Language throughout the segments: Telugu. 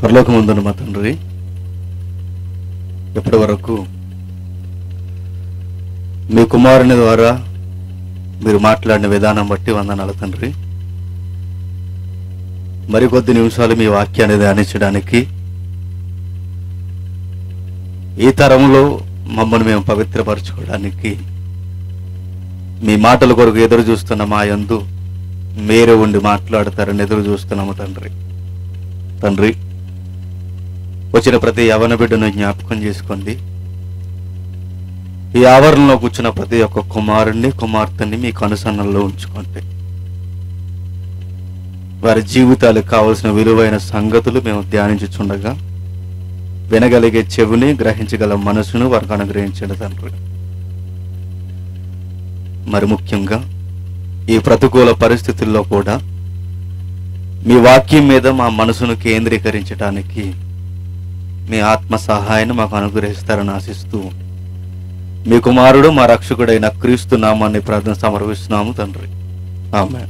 పరలోకమందున మా తండ్రి ఎప్పటి వరకు మీ కుమారుని ద్వారా మీరు మాట్లాడిన విధానం బట్టి వందనాలు తండ్రి మరికొద్ది నిమిషాలు మీ వాక్యాన్ని ధ్యానించడానికి ఈ తరంలో మమ్మల్ని మేము పవిత్రపరచుకోవడానికి మీ మాటల కొరకు ఎదురు చూస్తున్న మా యందు మీరే ఉండి మాట్లాడతారని ఎదురు చూస్తున్నాము తండ్రి తండ్రి వచ్చిన ప్రతి యవన బిడ్డను జ్ఞాపకం చేసుకోండి ఈ ఆవరణలో కూర్చున్న ప్రతి ఒక్క కుమారుణ్ణి కుమార్తెని మీ కనుసన్నల్లో ఉంచుకోండి వారి జీవితాలకు కావలసిన విలువైన సంగతులు మేము ధ్యానించుచుండగా వినగలిగే చెవిని గ్రహించగల మనసును వారికి అనుగ్రహించండి తండ్రి మరి ముఖ్యంగా ఈ ప్రతికూల పరిస్థితుల్లో కూడా మీ వాక్యం మీద మా మనసును కేంద్రీకరించడానికి మీ ఆత్మ సహాయాన్ని మాకు అనుగ్రహిస్తారని ఆశిస్తూ మీ కుమారుడు మా రక్షకుడైన క్రీస్తు నామాన్ని ప్రార్థన సమర్పిస్తున్నాము తండ్రి ఆమె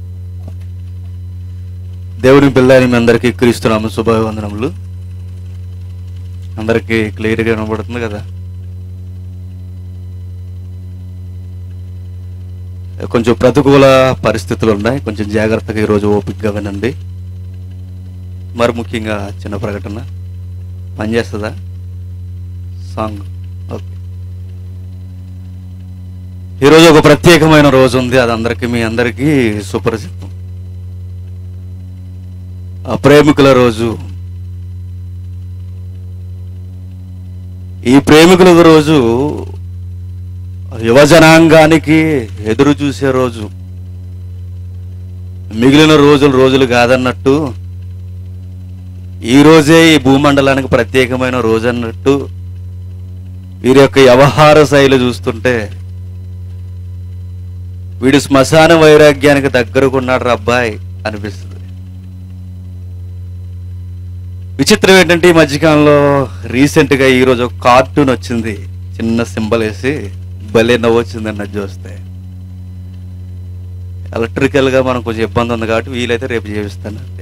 దేవుని పిల్లని మీ అందరికీ క్రీస్తునామ శుభవందనములు అందరికీ క్లియర్గా వినబడుతుంది కదా కొంచెం ప్రతికూల పరిస్థితులు ఉన్నాయి కొంచెం జాగ్రత్తగా ఈరోజు ఓపికగా వినండి మరి ముఖ్యంగా చిన్న ప్రకటన పనిచేస్తుందా సాంగ్ ఓకే ఈరోజు ఒక ప్రత్యేకమైన రోజు ఉంది అది అందరికీ మీ అందరికీ సుపరిచితం ఆ ప్రేమికుల రోజు ఈ ప్రేమికుల రోజు యువజనాంగానికి ఎదురు చూసే రోజు మిగిలిన రోజులు రోజులు కాదన్నట్టు ఈ రోజే ఈ భూమండలానికి ప్రత్యేకమైన రోజు అన్నట్టు వీరి యొక్క వ్యవహార శైలి చూస్తుంటే వీడు శ్మశాన వైరాగ్యానికి దగ్గరకున్నాడు అబ్బాయి అనిపిస్తుంది విచిత్రం ఏంటంటే ఈ మధ్యకాలంలో రీసెంట్గా ఈరోజు ఒక కార్టూన్ వచ్చింది చిన్న సింబల్ వేసి భలే నవ్వొచ్చింది అన్నది చూస్తే ఎలక్ట్రికల్గా మనకు కొంచెం ఇబ్బంది ఉంది కాబట్టి వీలైతే రేపు చేపిస్తానండి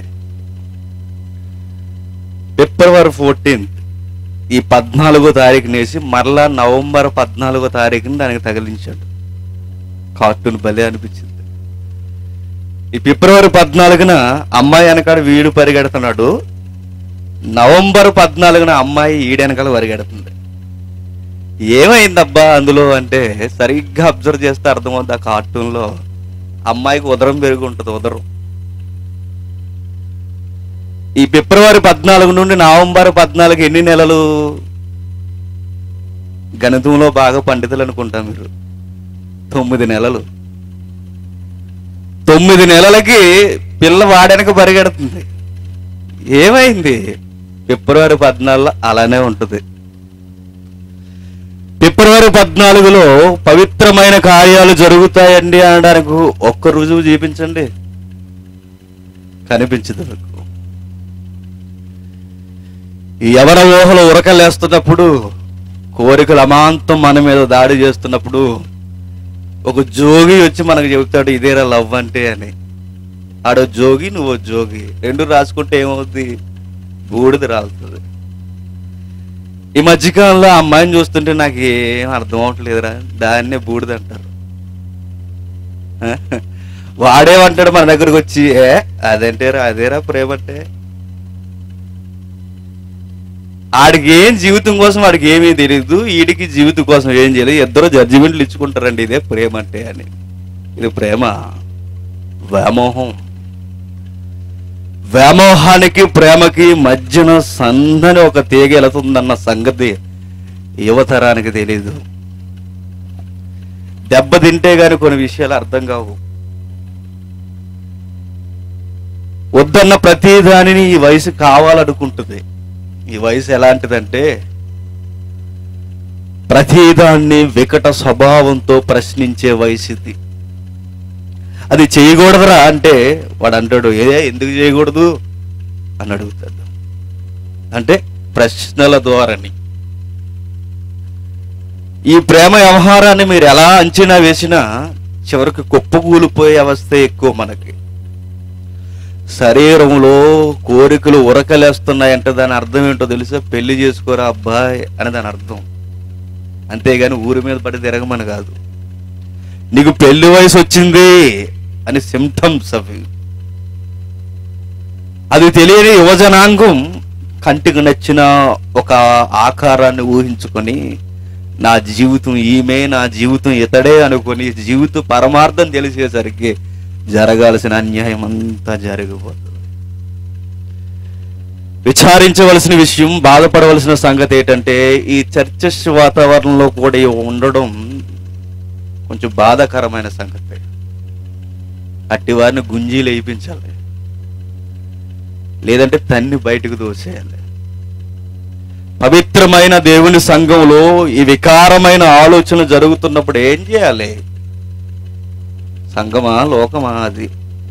ఫిబ్రవరి ఫోర్టీన్త్ ఈ పద్నాలుగో తారీఖు నేసి మరలా నవంబర్ పద్నాలుగో తారీఖుని దానికి తగిలించాడు కార్టూన్ భలే అనిపించింది ఈ ఫిబ్రవరి పద్నాలుగున అమ్మాయి వెనకాడ వీడు పరిగెడుతున్నాడు నవంబర్ పద్నాలుగున అమ్మాయి ఈడెనకాల పరిగెడుతుంది ఏమైందబ్బా అందులో అంటే సరిగ్గా అబ్జర్వ్ చేస్తే అర్థమవుతుంది ఆ కార్టూన్లో అమ్మాయికి ఉదరం పెరిగి ఉంటుంది ఉదరం ఈ ఫిబ్రవరి పద్నాలుగు నుండి నవంబర్ పద్నాలుగు ఎన్ని నెలలు గణితంలో బాగా పండితులు అనుకుంటా మీరు తొమ్మిది నెలలు తొమ్మిది నెలలకి పిల్ల వాడనక పరిగెడుతుంది ఏమైంది ఫిబ్రవరి పద్నాలుగులో అలానే ఉంటుంది ఫిబ్రవరి పద్నాలుగులో పవిత్రమైన కార్యాలు జరుగుతాయండి అనడానికి ఒక్క రుజువు చూపించండి కనిపించదు మీకు ఈ యవన ఊహలు ఉరకలేస్తున్నప్పుడు కోరికలు అమాంతం మన మీద దాడి చేస్తున్నప్పుడు ఒక జోగి వచ్చి మనకు చెబుతాడు ఇదేరా లవ్ అంటే అని ఆడో జోగి నువ్వు జోగి రెండు రాసుకుంటే ఏమవుద్ది బూడిద రాలుతుంది ఈ మధ్యకాలంలో ఆ అమ్మాయిని చూస్తుంటే నాకు ఏం అర్థం అవట్లేదురా దాన్నే బూడిద అంటారు వాడేమంటాడు మన దగ్గరకు వచ్చి ఏ అదంటేరా అదేరా ప్రేమ అంటే ఆడికి ఏం జీవితం కోసం వాడికి ఏమీ తెలియదు వీడికి జీవితం కోసం ఏం చేయలేదు ఇద్దరు జడ్జిమెంట్లు ఇచ్చుకుంటారండి ఇదే ప్రేమ అంటే అని ఇది ప్రేమ వ్యామోహం వ్యామోహానికి ప్రేమకి మధ్యన సందని ఒక తీగ వెళుతుందన్న సంగతి యువతరానికి తెలీదు దెబ్బ తింటే గాని కొన్ని విషయాలు అర్థం కావు వద్దన్న ప్రతి దానిని ఈ వయసు కావాలనుకుంటుంది ఈ వయసు ఎలాంటిదంటే ప్రతిదాన్ని వికట స్వభావంతో ప్రశ్నించే వయసు ఇది అది చేయకూడదురా అంటే వాడు అంటాడు ఏ ఎందుకు చేయకూడదు అని అడుగుతాడు అంటే ప్రశ్నల ద్వారాని ఈ ప్రేమ వ్యవహారాన్ని మీరు ఎలా అంచనా వేసినా చివరికి కుప్పకూలిపోయే అవస్థ ఎక్కువ మనకి శరీరంలో కోరికలు ఉరకలేస్తున్నాయంటే దాని అర్థం ఏంటో తెలుసా పెళ్లి చేసుకోరా అబ్బాయి అని దాని అర్థం అంతేగాని ఊరి మీద పడి తిరగమని కాదు నీకు పెళ్లి వయసు వచ్చింది అని సిమ్టమ్స్ అవి అది తెలియని యువజనాంగం కంటికి నచ్చిన ఒక ఆకారాన్ని ఊహించుకొని నా జీవితం ఈమె నా జీవితం ఇతడే అనుకొని జీవిత పరమార్థం తెలిసేసరికి జరగాల్సిన అన్యాయం అంతా జరిగిపోతుంది విచారించవలసిన విషయం బాధపడవలసిన సంగతి ఏంటంటే ఈ చర్చస్ వాతావరణంలో కూడా ఉండడం కొంచెం బాధాకరమైన సంగతి అట్టి వారిని గుంజీలు వేయించాలి లేదంటే తన్ని బయటకు దోసేయాలి పవిత్రమైన దేవుని సంఘంలో ఈ వికారమైన ఆలోచన జరుగుతున్నప్పుడు ఏం చేయాలి సంఘమా లోకమా అది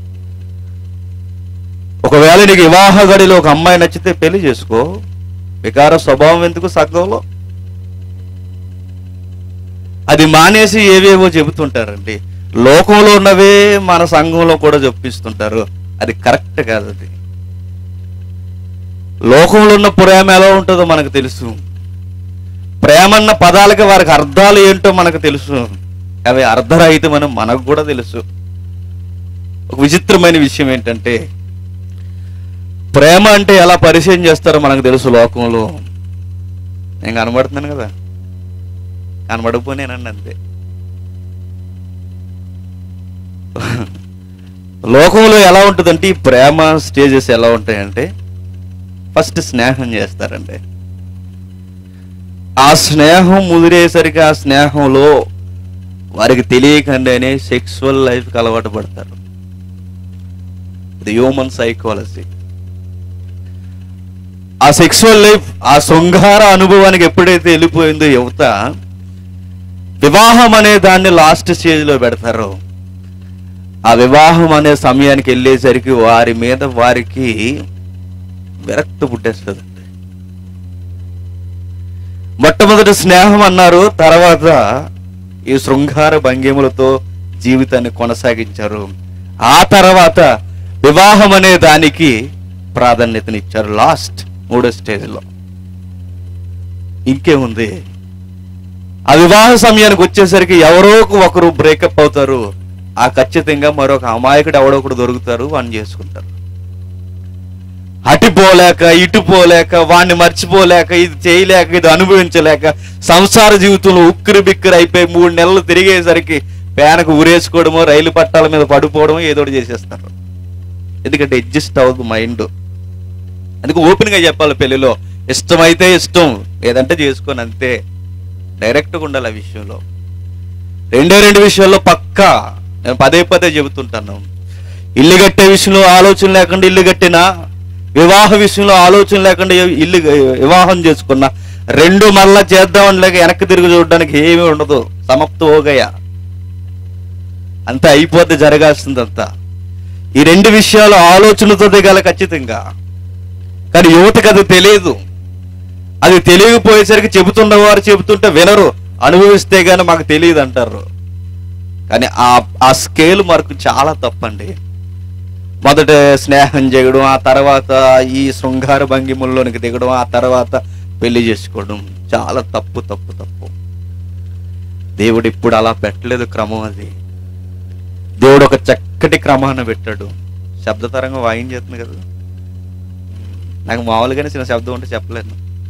ఒకవేళ నీకు వివాహ గడిలో ఒక అమ్మాయి నచ్చితే పెళ్లి చేసుకో వికార స్వభావం ఎందుకు సంఘంలో అది మానేసి ఏవేవో చెబుతుంటారండి లోకంలో ఉన్నవే మన సంఘంలో కూడా చెప్పిస్తుంటారు అది కరెక్ట్ కాదు అది లోకంలో ఉన్న ప్రేమ ఎలా ఉంటుందో మనకు తెలుసు ప్రేమన్న పదాలకి వారికి అర్థాలు ఏంటో మనకు తెలుసు అవి అర్ధరహితమని మనకు కూడా తెలుసు ఒక విచిత్రమైన విషయం ఏంటంటే ప్రేమ అంటే ఎలా పరిచయం చేస్తారో మనకు తెలుసు లోకంలో నేను కనబడుతున్నాను కదా కనబడకపోనేనండి అంతే లోకంలో ఎలా ఉంటుందంటే ఈ ప్రేమ స్టేజెస్ ఎలా ఉంటాయంటే ఫస్ట్ స్నేహం చేస్తారండి ఆ స్నేహం ముదిరేసరికి ఆ స్నేహంలో వారికి తెలియకుండానే సెక్సువల్ లైఫ్కి అలవాటు పడతారు ఇది హ్యూమన్ సైకాలజీ ఆ సెక్సువల్ లైఫ్ ఆ శృంగార అనుభవానికి ఎప్పుడైతే వెళ్ళిపోయిందో యువత వివాహం అనే దాన్ని లాస్ట్ స్టేజ్లో పెడతారో ఆ వివాహం అనే సమయానికి వెళ్ళేసరికి వారి మీద వారికి విరక్తి పుట్టేస్తుందండి మొట్టమొదటి స్నేహం అన్నారు తర్వాత ఈ శృంగార భంగిములతో జీవితాన్ని కొనసాగించారు ఆ తర్వాత వివాహం అనే దానికి ప్రాధాన్యతనిచ్చారు లాస్ట్ మూడో స్టేజ్లో ఇంకేముంది ఆ వివాహ సమయానికి వచ్చేసరికి ఎవరో ఒకరు బ్రేకప్ అవుతారు ఆ ఖచ్చితంగా మరొక అమాయకుడు ఎవడో ఒకడు దొరుకుతారు వాడిని చేసుకుంటారు అటు పోలేక ఇటు పోలేక వాడిని మర్చిపోలేక ఇది చేయలేక ఇది అనుభవించలేక సంసార జీవితంలో ఉక్కిరి బిక్కిరి అయిపోయి మూడు నెలలు తిరిగేసరికి పేనకు ఉరేసుకోవడమో రైలు పట్టాల మీద పడిపోవడమో ఏదో ఒకటి చేసేస్తారు ఎందుకంటే అడ్జస్ట్ అవ్వదు మైండ్ అందుకు ఓపెన్ గా చెప్పాలి పెళ్లిలో ఇష్టమైతే ఇష్టం లేదంటే చేసుకొని అంతే డైరెక్ట్గా ఉండాలి ఆ విషయంలో రెండే రెండు విషయాల్లో పక్కా నేను పదే పదే చెబుతుంటాను ఇల్లు కట్టే విషయంలో ఆలోచన లేకుండా ఇల్లు కట్టినా వివాహ విషయంలో ఆలోచన లేకుండా ఇల్లు వివాహం చేసుకున్నా రెండు మళ్ళా చేద్దామని లేక వెనక్కి తిరిగి చూడడానికి ఏమీ ఉండదు సమప్త ఓగయ అంతా అయిపోతే జరగాల్సిందంతా ఈ రెండు విషయాలు ఆలోచనతో దిగాలి ఖచ్చితంగా కానీ యువతకు అది తెలియదు అది తెలియకపోయేసరికి చెబుతున్న వారు చెబుతుంటే వినరు అనుభవిస్తే గానీ మాకు తెలియదు అంటారు కానీ ఆ ఆ స్కేల్ మార్కు చాలా తప్పండి మొదట స్నేహం చేయడం ఆ తర్వాత ఈ శృంగార భంగిముల్లోనికి దిగడం ఆ తర్వాత పెళ్లి చేసుకోవడం చాలా తప్పు తప్పు తప్పు దేవుడు ఇప్పుడు అలా పెట్టలేదు క్రమం అది దేవుడు ఒక చక్కటి క్రమాన్ని పెట్టాడు శబ్దతరంగా వాయించేస్తుంది కదా నాకు మామూలుగానే చిన్న శబ్దం ఉంటే చెప్పలేను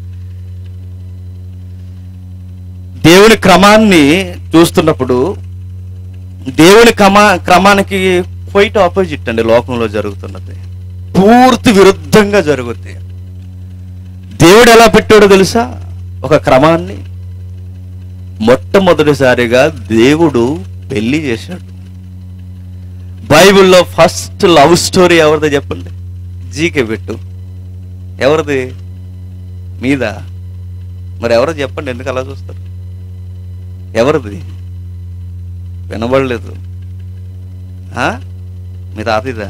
దేవుని క్రమాన్ని చూస్తున్నప్పుడు దేవుని క్రమా క్రమానికి క్వైట్ ఆపోజిట్ అండి లోకంలో జరుగుతున్నది పూర్తి విరుద్ధంగా జరుగుద్ది దేవుడు ఎలా పెట్టాడో తెలుసా ఒక క్రమాన్ని మొట్టమొదటిసారిగా దేవుడు పెళ్లి చేశాడు బైబిల్లో ఫస్ట్ లవ్ స్టోరీ ఎవరిదో చెప్పండి జీకే పెట్టు ఎవరిది మీద మరి ఎవరో చెప్పండి ఎందుకు అలా చూస్తారు ఎవరిది వినబడలేదు ఆ? మీ తాతయ్యదా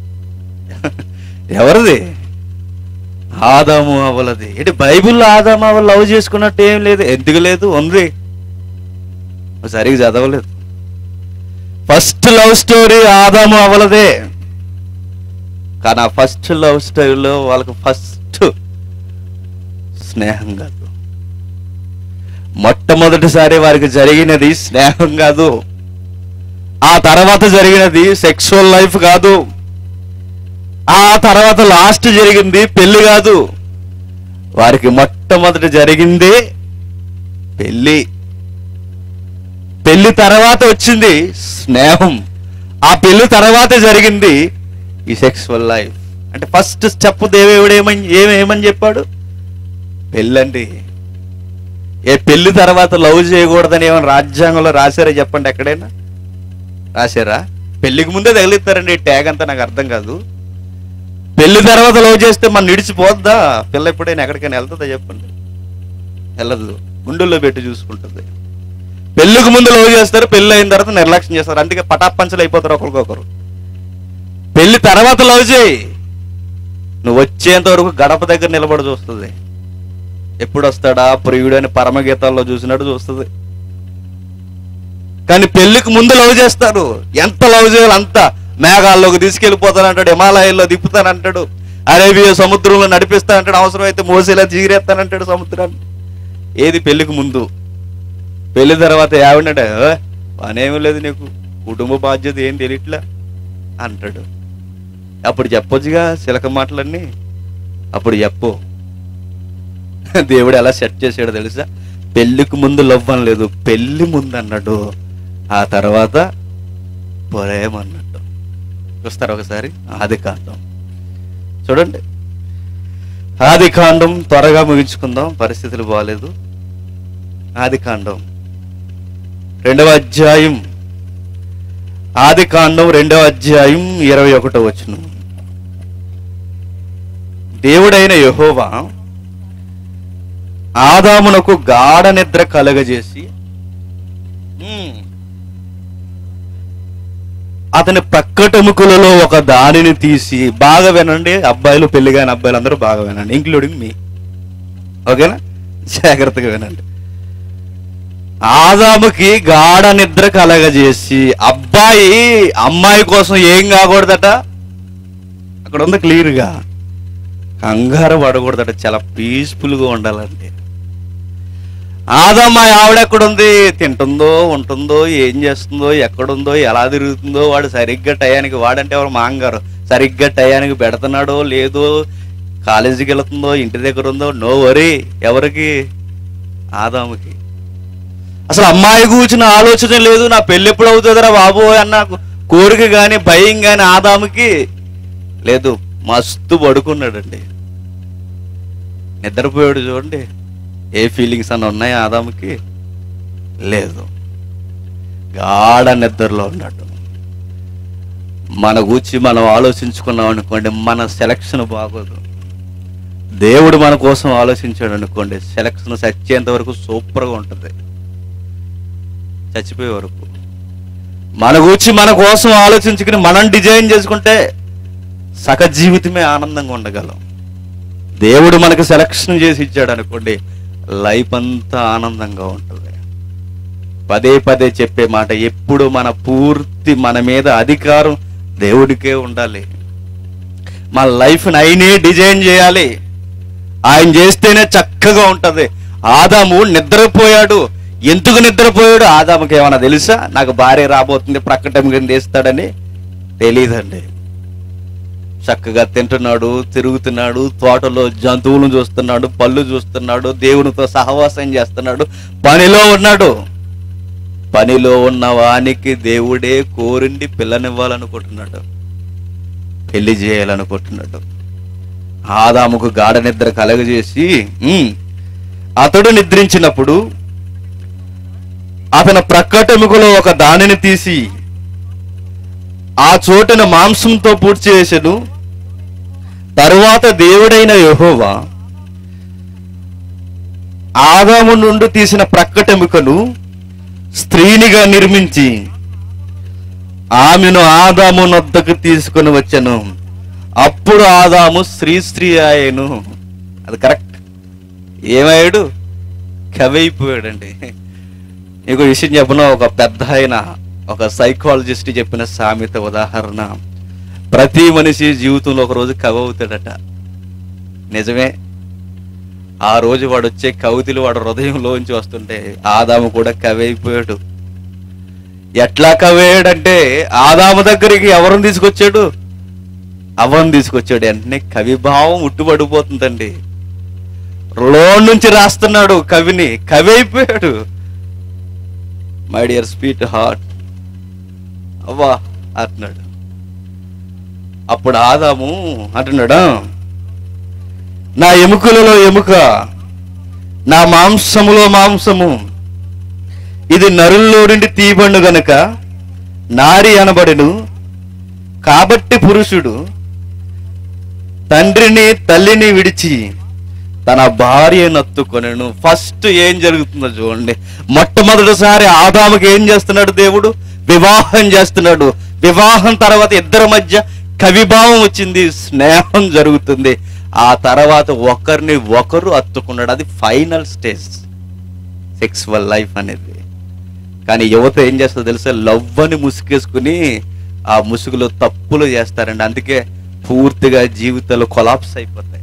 ఎవరిది ఆదాము అవ్వలది ఏంటి బైబిల్లో ఆదాము అవ్వ లవ్ చేసుకున్నట్టు ఏం లేదు ఎందుకు లేదు ఉంది నువ్వు సరిగ్గా చదవలేదు ఫస్ట్ లవ్ స్టోరీ ఆదాము అవ్వలదే కానీ ఆ ఫస్ట్ లవ్ స్టైల్లో వాళ్ళకి ఫస్ట్ స్నేహం కాదు మొట్టమొదటిసారి వారికి జరిగినది స్నేహం కాదు ఆ తర్వాత జరిగినది సెక్సువల్ లైఫ్ కాదు ఆ తర్వాత లాస్ట్ జరిగింది పెళ్లి కాదు వారికి మొట్టమొదటి జరిగింది పెళ్లి పెళ్లి తర్వాత వచ్చింది స్నేహం ఆ పెళ్లి తర్వాత జరిగింది ఈ సెక్సువల్ లైఫ్ అంటే ఫస్ట్ స్టెప్ దేవేవుడు ఏమని ఏమేమని చెప్పాడు పెళ్ళండి ఏ పెళ్లి తర్వాత లవ్ చేయకూడదని ఏమైనా రాజ్యాంగంలో రాశారా చెప్పండి ఎక్కడైనా రాశారా పెళ్లికి ముందే తగిలిస్తారండి ఈ ట్యాగ్ అంతా నాకు అర్థం కాదు పెళ్లి తర్వాత లవ్ చేస్తే మన నిడిచిపోద్దా పిల్ల ఎప్పుడైనా ఎక్కడికైనా వెళ్తుందా చెప్పండి వెళ్ళదు గుండెల్లో పెట్టి చూసుకుంటుంది పెళ్లికి ముందు లవ్ చేస్తారు పెళ్లి అయిన తర్వాత నిర్లక్ష్యం చేస్తారు అందుకే పటాపంచలు అయిపోతారు ఒకరికొకరు పెళ్లి తర్వాత లవ్ చేయి నువ్వు వచ్చేంత వరకు గడప దగ్గర నిలబడి చూస్తుంది ఎప్పుడు వస్తాడా ప్రియుడు అని పరమగీతాల్లో చూసినట్టు చూస్తుంది కానీ పెళ్లికి ముందు లవ్ చేస్తారు ఎంత లవ్ చేయాలి అంత మేఘాల్లోకి తీసుకెళ్లిపోతానంటాడు హిమాలయాల్లో దిప్పుతానంటాడు అరేబియా సముద్రంలో నడిపిస్తానంటాడు అవసరమైతే మోసేలా జీరేస్తానంటాడు సముద్రాన్ని ఏది పెళ్లికి ముందు పెళ్లి తర్వాత ఏమన్నాడు పనేమీ లేదు నీకు కుటుంబ బాధ్యత ఏం తెలియట్లా అంటాడు అప్పుడు చెప్పొచ్చుగా చిలక మాటలన్నీ అప్పుడు చెప్పు దేవుడు ఎలా సెట్ చేసాడో తెలుసా పెళ్లికి ముందు లవ్ అని లేదు పెళ్లి ముందు అన్నాడు ఆ తర్వాత ప్రేమ అన్నట్టు చూస్తారు ఒకసారి ఆది కాండం చూడండి ఆది కాండం త్వరగా ముగించుకుందాం పరిస్థితులు బాగాలేదు ఆది కాండం రెండవ అధ్యాయం ఆది కాండం రెండవ అధ్యాయం ఇరవై ఒకటో వచ్చును దేవుడైన యెహోవా ఆదామునకు గాఢ నిద్ర కలగజేసి ఉమ్, అతని పక్కటెముకలలో ఒక దానిని తీసి బాగా వినండి అబ్బాయిలు పెళ్లి కాని అబ్బాయిలు అందరూ బాగా వినండి ఇంక్లూడింగ్ మీ ఓకేనా జాగ్రత్తగా వినండి ఆదాముకి గాఢ నిద్ర కలగజేసి అబ్బాయి అమ్మాయి కోసం ఏం కాకూడదట అక్కడ ఉంది క్లియర్గా కంగారు పడకూడదట చాలా పీస్ఫుల్గా ఉండాలంటే ఆదమ్మాయి ఆవిడ ఎక్కడుంది తింటుందో ఉంటుందో ఏం చేస్తుందో ఎక్కడుందో ఎలా తిరుగుతుందో వాడు సరిగ్గా టయానికి వాడంటే ఎవరు మాంగారు సరిగ్గా టయానికి పెడుతున్నాడో లేదో కాలేజీకి వెళ్తుందో ఇంటి దగ్గర ఉందో నో వరీ ఎవరికి ఆదాముకి అసలు అమ్మాయి కూర్చున్న ఆలోచన లేదు నా పెళ్ళి ఎప్పుడు అవుతుందిరా బాబు అన్న కోరిక కానీ భయం కానీ ఆదాముకి లేదు మస్తు పడుకున్నాడండి నిద్రపోయాడు చూడండి ఏ ఫీలింగ్స్ అన్న ఉన్నాయా ఆదాముకి లేదు గాఢ నిద్రలో ఉన్నాడు మన గూర్చి మనం ఆలోచించుకున్నాం అనుకోండి మన సెలక్షన్ బాగోదు దేవుడు మన కోసం ఆలోచించాడు అనుకోండి సెలక్షన్ చచ్చేంత వరకు సూపర్గా ఉంటుంది చచ్చిపోయే వరకు మన గూర్చి మన కోసం ఆలోచించుకుని మనం డిజైన్ చేసుకుంటే సక జీవితమే ఆనందంగా ఉండగలం దేవుడు మనకు సెలక్షన్ చేసి ఇచ్చాడు అనుకోండి లైఫ్ అంతా ఆనందంగా ఉంటుంది పదే పదే చెప్పే మాట ఎప్పుడు మన పూర్తి మన మీద అధికారం దేవుడికే ఉండాలి మన లైఫ్ని ఆయనే డిజైన్ చేయాలి ఆయన చేస్తేనే చక్కగా ఉంటది ఆదాము నిద్రపోయాడు ఎందుకు నిద్రపోయాడు ఆదాముకి ఏమైనా తెలుసా నాకు భార్య రాబోతుంది ప్రక్కటం కింద వేస్తాడని తెలియదండి చక్కగా తింటున్నాడు తిరుగుతున్నాడు తోటలో జంతువులను చూస్తున్నాడు పళ్ళు చూస్తున్నాడు దేవునితో సహవాసం చేస్తున్నాడు పనిలో ఉన్నాడు పనిలో ఉన్న వానికి దేవుడే కోరిండి పిల్లనివ్వాలనుకుంటున్నాడు పెళ్లి చేయాలనుకుంటున్నాడు ఆదాముకు గాఢ నిద్ర కలగజేసి ఉమ్, అతడు నిద్రించినప్పుడు అతని ప్రక్కటెముకలో ఒక దానిని తీసి ఆ చోటున మాంసంతో పూడ్చి చేసెను తరువాత దేవుడైన యెహోవా ఆదాము నుండి తీసిన ప్రక్కటెముకను స్త్రీనిగా నిర్మించి ఆమెను ఆదాము నొద్దకు తీసుకొని వచ్చాను అప్పుడు ఆదాము స్త్రీ స్త్రీ ఆయను అది కరెక్ట్ ఏమయ్యాడు కవైపోయాడండి నీకు విషయం చెప్పిన ఒక పెద్ద ఆయన ఒక సైకాలజిస్ట్ చెప్పిన సామెత ఉదాహరణ ప్రతి మనిషి జీవితంలో ఒక రోజు కవి అవుతాడట నిజమే ఆ రోజు వాడు వచ్చే కవితలు వాడు హృదయంలోంచి వస్తుంటే ఆదాము కూడా కవి అయిపోయాడు ఎట్లా కవేయడంటే ఆదాము దగ్గరికి ఎవరిని తీసుకొచ్చాడు అవ్వని తీసుకొచ్చాడు వెంటనే కవిభావం ఉట్టుబడిపోతుందండి లో నుంచి రాస్తున్నాడు కవిని కవి అయిపోయాడు మై డియర్ స్వీట్ హార్ట్ అవ్వా అంటున్నాడు అప్పుడు ఆదాము అంటున్నాడా నా ఎముకలలో ఎముక నా మాంసములో మాంసము ఇది నరుల్లో నుండి తీయబడు గనుక నారి అనబడును కాబట్టి పురుషుడు తండ్రిని తల్లిని విడిచి తన భార్యను అత్తుకొనెను ఫస్ట్ ఏం జరుగుతుందో చూడండి మొట్టమొదటిసారి ఆదాముకి ఏం చేస్తున్నాడు దేవుడు వివాహం చేస్తున్నాడు వివాహం తర్వాత ఇద్దరి మధ్య కవిభావం వచ్చింది స్నేహం జరుగుతుంది ఆ తర్వాత ఒకరిని ఒకరు అత్తుకున్నాడు అది ఫైనల్ స్టేజ్ సెక్సువల్ లైఫ్ అనేది కానీ యువత ఏం చేస్తుందో తెలుసా లవ్ అని ముసుగేసుకుని ఆ ముసుగులో తప్పులు చేస్తారండి అందుకే పూర్తిగా జీవితాలు కొలాప్స్ అయిపోతాయి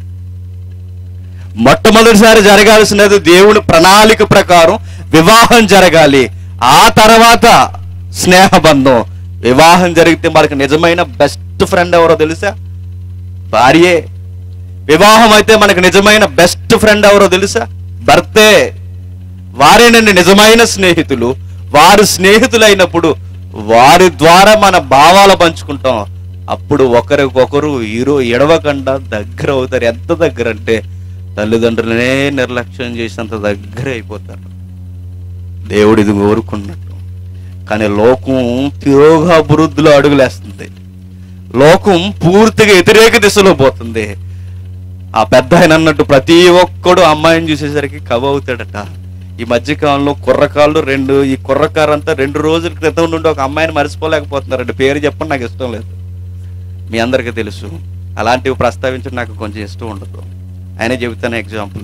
మొట్టమొదటిసారి జరగాల్సినది దేవుని ప్రణాళిక ప్రకారం వివాహం జరగాలి ఆ తర్వాత స్నేహబంధం వివాహం జరిగితే మనకు నిజమైన బెస్ట్ ఫ్రెండ్ ఎవరో తెలుసా భార్యే వివాహం అయితే మనకు నిజమైన బెస్ట్ ఫ్రెండ్ ఎవరో తెలుసా భర్తే వారేనండి నిజమైన స్నేహితులు వారు స్నేహితులైనప్పుడు వారి ద్వారా మన భావాలు పంచుకుంటాం అప్పుడు ఒకరికొకరు హీరో ఎడవకుండా దగ్గర అవుతారు ఎంత దగ్గర అంటే తల్లిదండ్రులనే నిర్లక్ష్యం చేసినంత దగ్గర అయిపోతారు దేవుడు ఇది కోరుకున్నట్టు కానీ లోకం తిరోగాభివృద్ధిలో అడుగులేస్తుంది లోకం పూర్తిగా వ్యతిరేక దిశలో పోతుంది ఆ పెద్ద ఆయన అన్నట్టు ప్రతి ఒక్కడు అమ్మాయిని చూసేసరికి కవ అవుతాడట ఈ మధ్యకాలంలో కుర్రకాళ్ళు రెండు ఈ కుర్రకారంతా రెండు రోజుల క్రితం నుండి ఒక అమ్మాయిని మర్చిపోలేకపోతున్నారండి పేరు చెప్పండి నాకు ఇష్టం లేదు మీ అందరికీ తెలుసు అలాంటివి ప్రస్తావించడం నాకు కొంచెం ఇష్టం ఉండదు ఆయన చెబుతాను ఎగ్జాంపుల్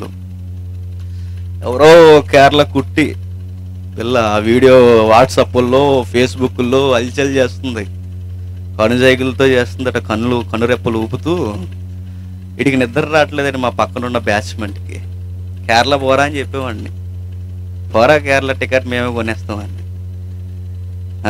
ఎవరో కేరళ కుట్టి పిల్ల ఆ వీడియో వాట్సాప్లో ఫేస్బుక్లో అల్చల్ చేస్తుంది కనుజైగులతో చేస్తుందట కన్నులు కనురెప్పలు ఊపుతూ వీడికి నిద్ర రావట్లేదని మా పక్కనున్న బ్యాచ్మెంట్కి కేరళ పోరా అని చెప్పేవాడిని పోరా కేరళ టికెట్ మేమే కొనేస్తామండి ఆ?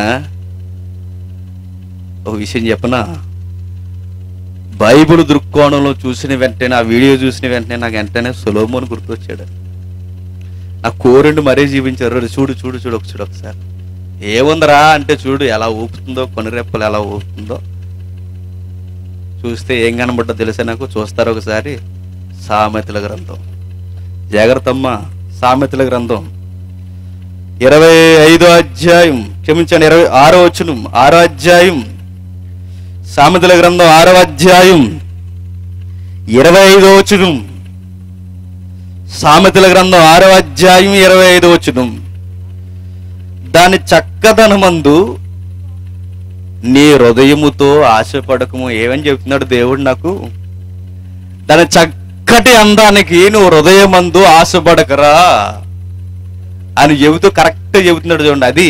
ఒక విషయం చెప్పనా బైబిల్ దృక్కోణంలో చూసిన వెంటనే ఆ వీడియో చూసిన వెంటనే నాకు వెంటనే సులోమోని గుర్తొచ్చాడు నా కోరెండు మరీ జీవించారు "రే, చూడు చూడు చూడు ఒక చూడు ఒకసారి ఏముందిరా అంటే చూడు ఎలా ఊపుతుందో కొనిరెప్పలు ఎలా ఊపుతుందో చూస్తే ఏం కనబడ్డో తెలుసా నాకు చూస్తారు ఒకసారి సామెతల గ్రంథం జాగ్రత్త అమ్మా సామెతల గ్రంథం ఇరవై ఐదో అధ్యాయం క్షమించండి ఇరవై ఆరో వచ్చును ఆరో అధ్యాయం సామెతల గ్రంథం ఆరో అధ్యాయం ఇరవై ఐదో వచ్చును సామెతల గ్రంథం ఆరో అధ్యాయం ఇరవై ఐదో వచ్చును దాని చక్కదనమందు నీ హృదయముతో ఆశపడకము ఏమని చెప్తున్నాడు దేవుడు నాకు దాని చక్కటి అందానికి నువ్వు హృదయమందు ఆశపడకరా అని చెబుతూ కరెక్ట్ చెబుతున్నాడు చూడండి అది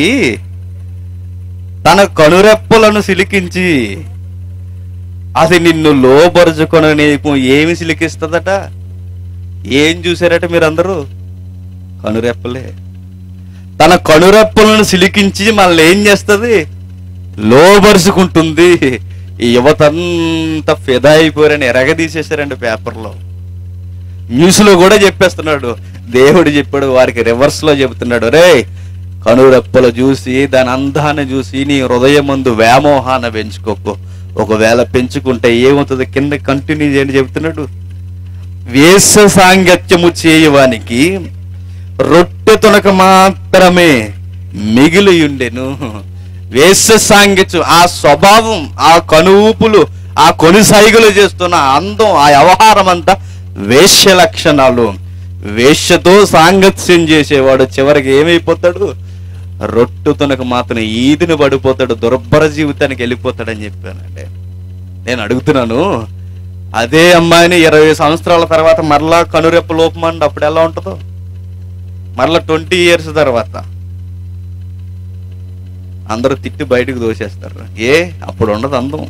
తన కనురెప్పలను సిలికించి అది నిన్ను లోపరుచుకొని నీకు ఏమి సిలికిస్తుందట ఏం చూసారట మీరందరూ కనురెప్పలే తన కనురెప్పలను సిలికించి మనల్ని ఏం చేస్తుంది లోబరుచుకుంటుంది ఈ యువతంతా ఫిదా అయిపోయారని ఎరగదీసేశారండి పేపర్లో న్యూస్లో కూడా చెప్పేస్తున్నాడు దేవుడు చెప్పాడు వారికి రివర్స్ లో చెబుతున్నాడు రే కనురెప్పలు చూసి దాని అందాన్ని చూసి నీ హృదయం ముందు వ్యామోహాన్ని పెంచుకోకు ఒకవేళ పెంచుకుంటే ఏమవుతుంది కింద కంటిన్యూ చేయండి చెబుతున్నాడు వేస సాంగత్యము చేయవానికి రొట్టె తునక మాత్రమే మిగిలియుండెను వేస సాంగత్యం ఆ స్వభావం ఆ కనువుపులు ఆ కొనిసైగులు చేస్తున్న ఆ అందం ఆ వ్యవహారం అంతా వేశ్య లక్షణాలు వేశ్యతో సాంగత్యం చేసేవాడు చివరికి ఏమైపోతాడు రొట్టు తునక మాత్రం ఈదిని పడిపోతాడు దుర్భర జీవితానికి వెళ్ళిపోతాడని చెప్పానంటే నేను అడుగుతున్నాను అదే అమ్మాయిని ఇరవై సంవత్సరాల తర్వాత మరలా కనురెప్ప లోపమండి అప్పుడు ఎలా ఉంటుందో మరలా ట్వంటీ ఇయర్స్ తర్వాత అందరూ తిట్టి బయటకు దోసేస్తారు ఏ అప్పుడు ఉండదు అందం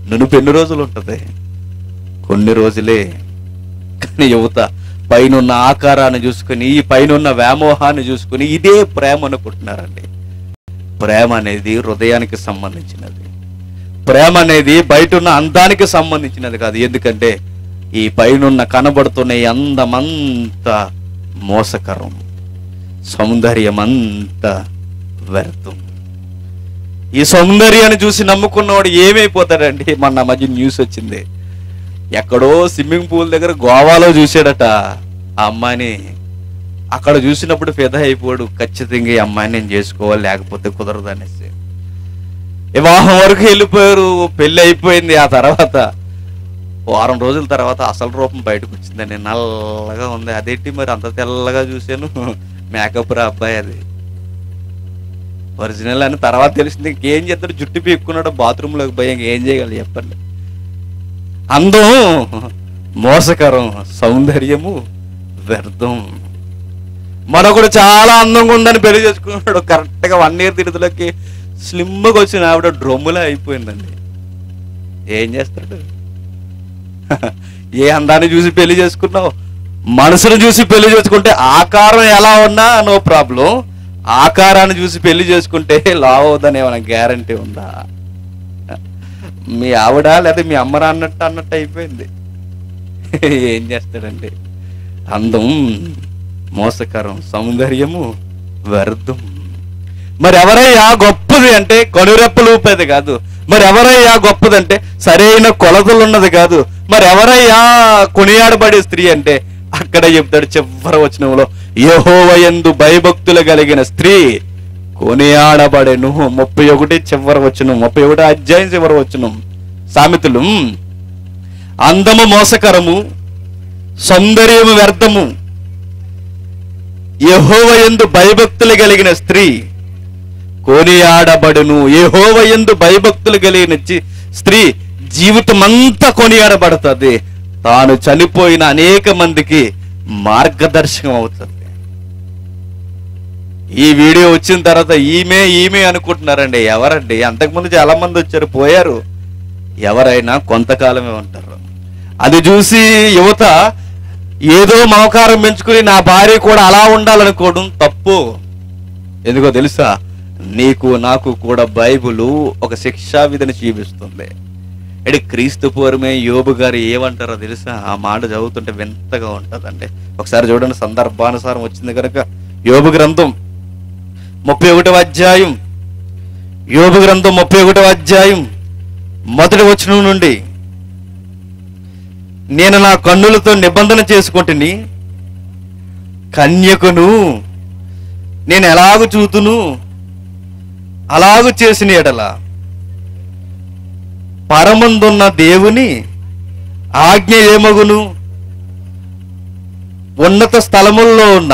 నునుపు ఎన్ని రోజులు ఉంటుంది కొన్ని రోజులే కానీ యువత పైనున్న ఆకారాన్ని చూసుకుని ఈ పైనున్న వ్యామోహాన్ని చూసుకుని ఇదే ప్రేమ అనుకుంటున్నారండి ప్రేమ అనేది హృదయానికి సంబంధించినది ప్రేమ అనేది బయట ఉన్న అందానికి సంబంధించినది కాదు ఎందుకంటే ఈ పైనున్న కనబడుతున్న ఈ అందమంతా మోసకరం సౌందర్యం అంతా వ్యర్థం ఈ సౌందర్యాన్ని చూసి నమ్ముకున్నవాడు ఏమైపోతాడండి మొన్న మధ్య న్యూస్ వచ్చింది ఎక్కడో స్విమ్మింగ్ పూల్ దగ్గర గోవాలో చూశాడట ఆ అమ్మాయిని అక్కడ చూసినప్పుడు ఫిదా అయిపోయాడు ఖచ్చితంగా ఈ అమ్మాయిని నేను చేసుకోవాలి లేకపోతే కుదరదు అనేసి వివాహం వరకు వెళ్ళిపోయారు పెళ్లి అయిపోయింది ఆ తర్వాత వారం రోజుల తర్వాత అసలు రూపం బయటకు వచ్చిందండి నల్లగా ఉంది అదేంటి మరి అంత తెల్లగా చూశాను మేకప్ రా అబ్బాయి అది ఒరిజినల్ అని తర్వాత తెలిసింది ఇంకేం చేస్తాడు జుట్టు పీక్కున్నాడు బాత్రూంలోకి పోయి ఇంకేం చేయగలరు చెప్పండి అందం మోసకరం సౌందర్యము వ్యర్థం మరొకడు చాలా అందంగా ఉందని పెళ్లి చేసుకున్నాడు కరెక్ట్ గా వన్ ఇయర్ తిరుతులకి స్లిమ్గా వచ్చిన ఆవిడ డ్రొమ్ములా అయిపోయిందండి ఏం చేస్తాడు ఏ అందాన్ని చూసి పెళ్లి చేసుకున్నావు మనసును చూసి పెళ్లి చేసుకుంటే ఆకారం ఎలా ఉన్నా నో ప్రాబ్లం ఆకారాన్ని చూసి పెళ్లి చేసుకుంటే లావ్ అవుదని ఏమైనా గ్యారంటీ ఉందా మీ ఆవిడ లేదా మీ అమ్మరా అన్నట్టు అన్నట్టు అయిపోయింది ఏం చేస్తాడండి అందం మోసకరం సౌందర్యము వ్యర్థం మరి ఎవరయ్యా గొప్పది అంటే కనురెప్పలు ఊపేది కాదు మరి ఎవరయ్యా గొప్పదంటే సరైన కొలతలు ఉన్నది కాదు మరి ఎవరయ్యా కొనియాడబడే స్త్రీ అంటే అక్కడ చెప్తాడు చివరి వచనంలో యెహోవయందు భయభక్తులు కలిగిన స్త్రీ కొనియాడబడెను ముప్పై ఒకటి చివరి వచ్చును ముప్పై ఒకటి అధ్యాయం చివరి వచ్చును సామెతలు అందము మోసకరము సౌందర్యము వ్యర్థము యెహోవయందు భయభక్తులు కలిగిన స్త్రీ కొనియాడబడును యెహోవయందు భయభక్తులు కలిగిన చి- స్త్రీ జీవితమంతా కొనియాడబడుతుంది తాను చనిపోయిన అనేక మందికి మార్గదర్శకం అవుతుంది ఈ వీడియో వచ్చిన తర్వాత ఈమె ఈమె అనుకుంటున్నారండి ఎవరండి అంతకుముందు చాలా మంది వచ్చారు పోయారు ఎవరైనా కొంతకాలమే ఉంటారు అది చూసి యువత ఏదో మమకారం పెంచుకుని నా భార్య కూడా అలా ఉండాలనుకోవడం తప్పు ఎందుకో తెలుసా నీకు నాకు కూడా బైబుల్ ఒక శిక్షా విధిని చూపిస్తుంది అంటే క్రీస్తు పూర్వమే యోబు గారు ఏమంటారో తెలుసా ఆ మాట చదువుతుంటే వింతగా ఉంటుందండి ఒకసారి చూడండి సందర్భానుసారం వచ్చింది కనుక యోబు గ్రంథం ముప్పై ఒకటవ అధ్యాయం యోబు గ్రంథం ముప్పై ఒకటవ అధ్యాయం మొదటి వచనం నుండి నేను నా కన్నులతో నిబంధన చేసుకుంటుని కన్యకును నేను ఎలాగు చూతును అలాగు చేసిన ఎడల పరమందున్న దేవుని ఆజ్ఞ ఏమగును ఉన్నత స్థలముల్లో ఉన్న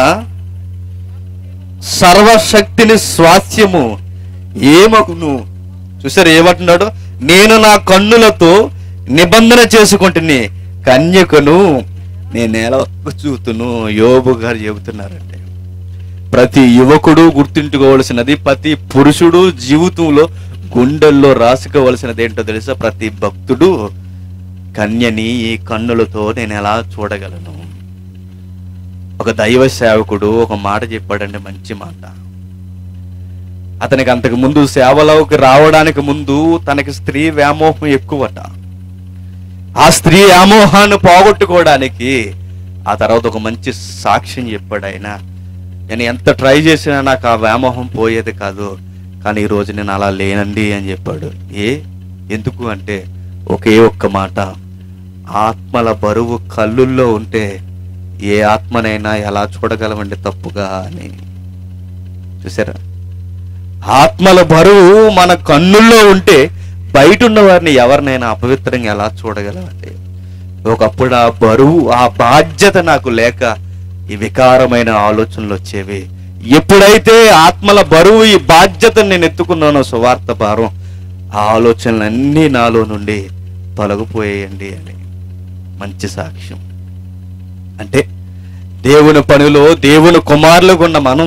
సర్వశక్తిని స్వాస్థ్యము ఏమగును చూసారు ఏమంటున్నాడు నేను నా కన్నులతో నిబంధన చేసుకుంటుని కన్యకను నేను ఎలా చూతును యోబు గారు చెబుతున్నారండి ప్రతి యువకుడు గుర్తుంచుకోవలసినది ప్రతి పురుషుడు జీవితంలో గుండెల్లో రాసుకోవలసినది ఏంటో తెలుసా ప్రతి భక్తుడు కన్యని ఈ కన్నులతో నేను ఎలా చూడగలను ఒక దైవ సేవకుడు ఒక మాట చెప్పాడండి మంచి మాట అతనికి అంతకు ముందు సేవలోకి రావడానికి ముందు తనకి స్త్రీ వ్యామోహం ఎక్కువట ఆ స్త్రీ వ్యామోహాన్ని పోగొట్టుకోవడానికి ఆ తర్వాత ఒక మంచి సాక్ష్యం చెప్పాడు ఆయన నేను ఎంత ట్రై చేసినా నాకు ఆ వ్యామోహం పోయేది కాదు కానీ ఈ రోజు నేను అలా లేనండి అని చెప్పాడు ఏ ఎందుకు అంటే ఒకే ఒక్క మాట ఆత్మల బరువు కళ్ళుల్లో ఉంటే ఏ ఆత్మనైనా ఎలా చూడగలమండి తప్పుగా అని చూసారా ఆత్మల బరువు మన కన్నుల్లో ఉంటే బయట ఉన్న వారిని ఎవరినైనా అపవిత్రంగా ఎలా చూడగలమండి ఒకప్పుడు ఆ బరువు ఆ బాధ్యత నాకు లేక ఈ వికారమైన ఆలోచనలు వచ్చేవి ఎప్పుడైతే ఆత్మల బరువు ఈ బాధ్యతను నేను ఎత్తుకున్నానో సువార్త భారం ఆ ఆలోచనలన్నీ నాలో నుండి తొలగిపోయేయండి అని మంచి సాక్ష్యం అంటే దేవుని పనిలో దేవుని కుమారులుగా ఉన్న మనం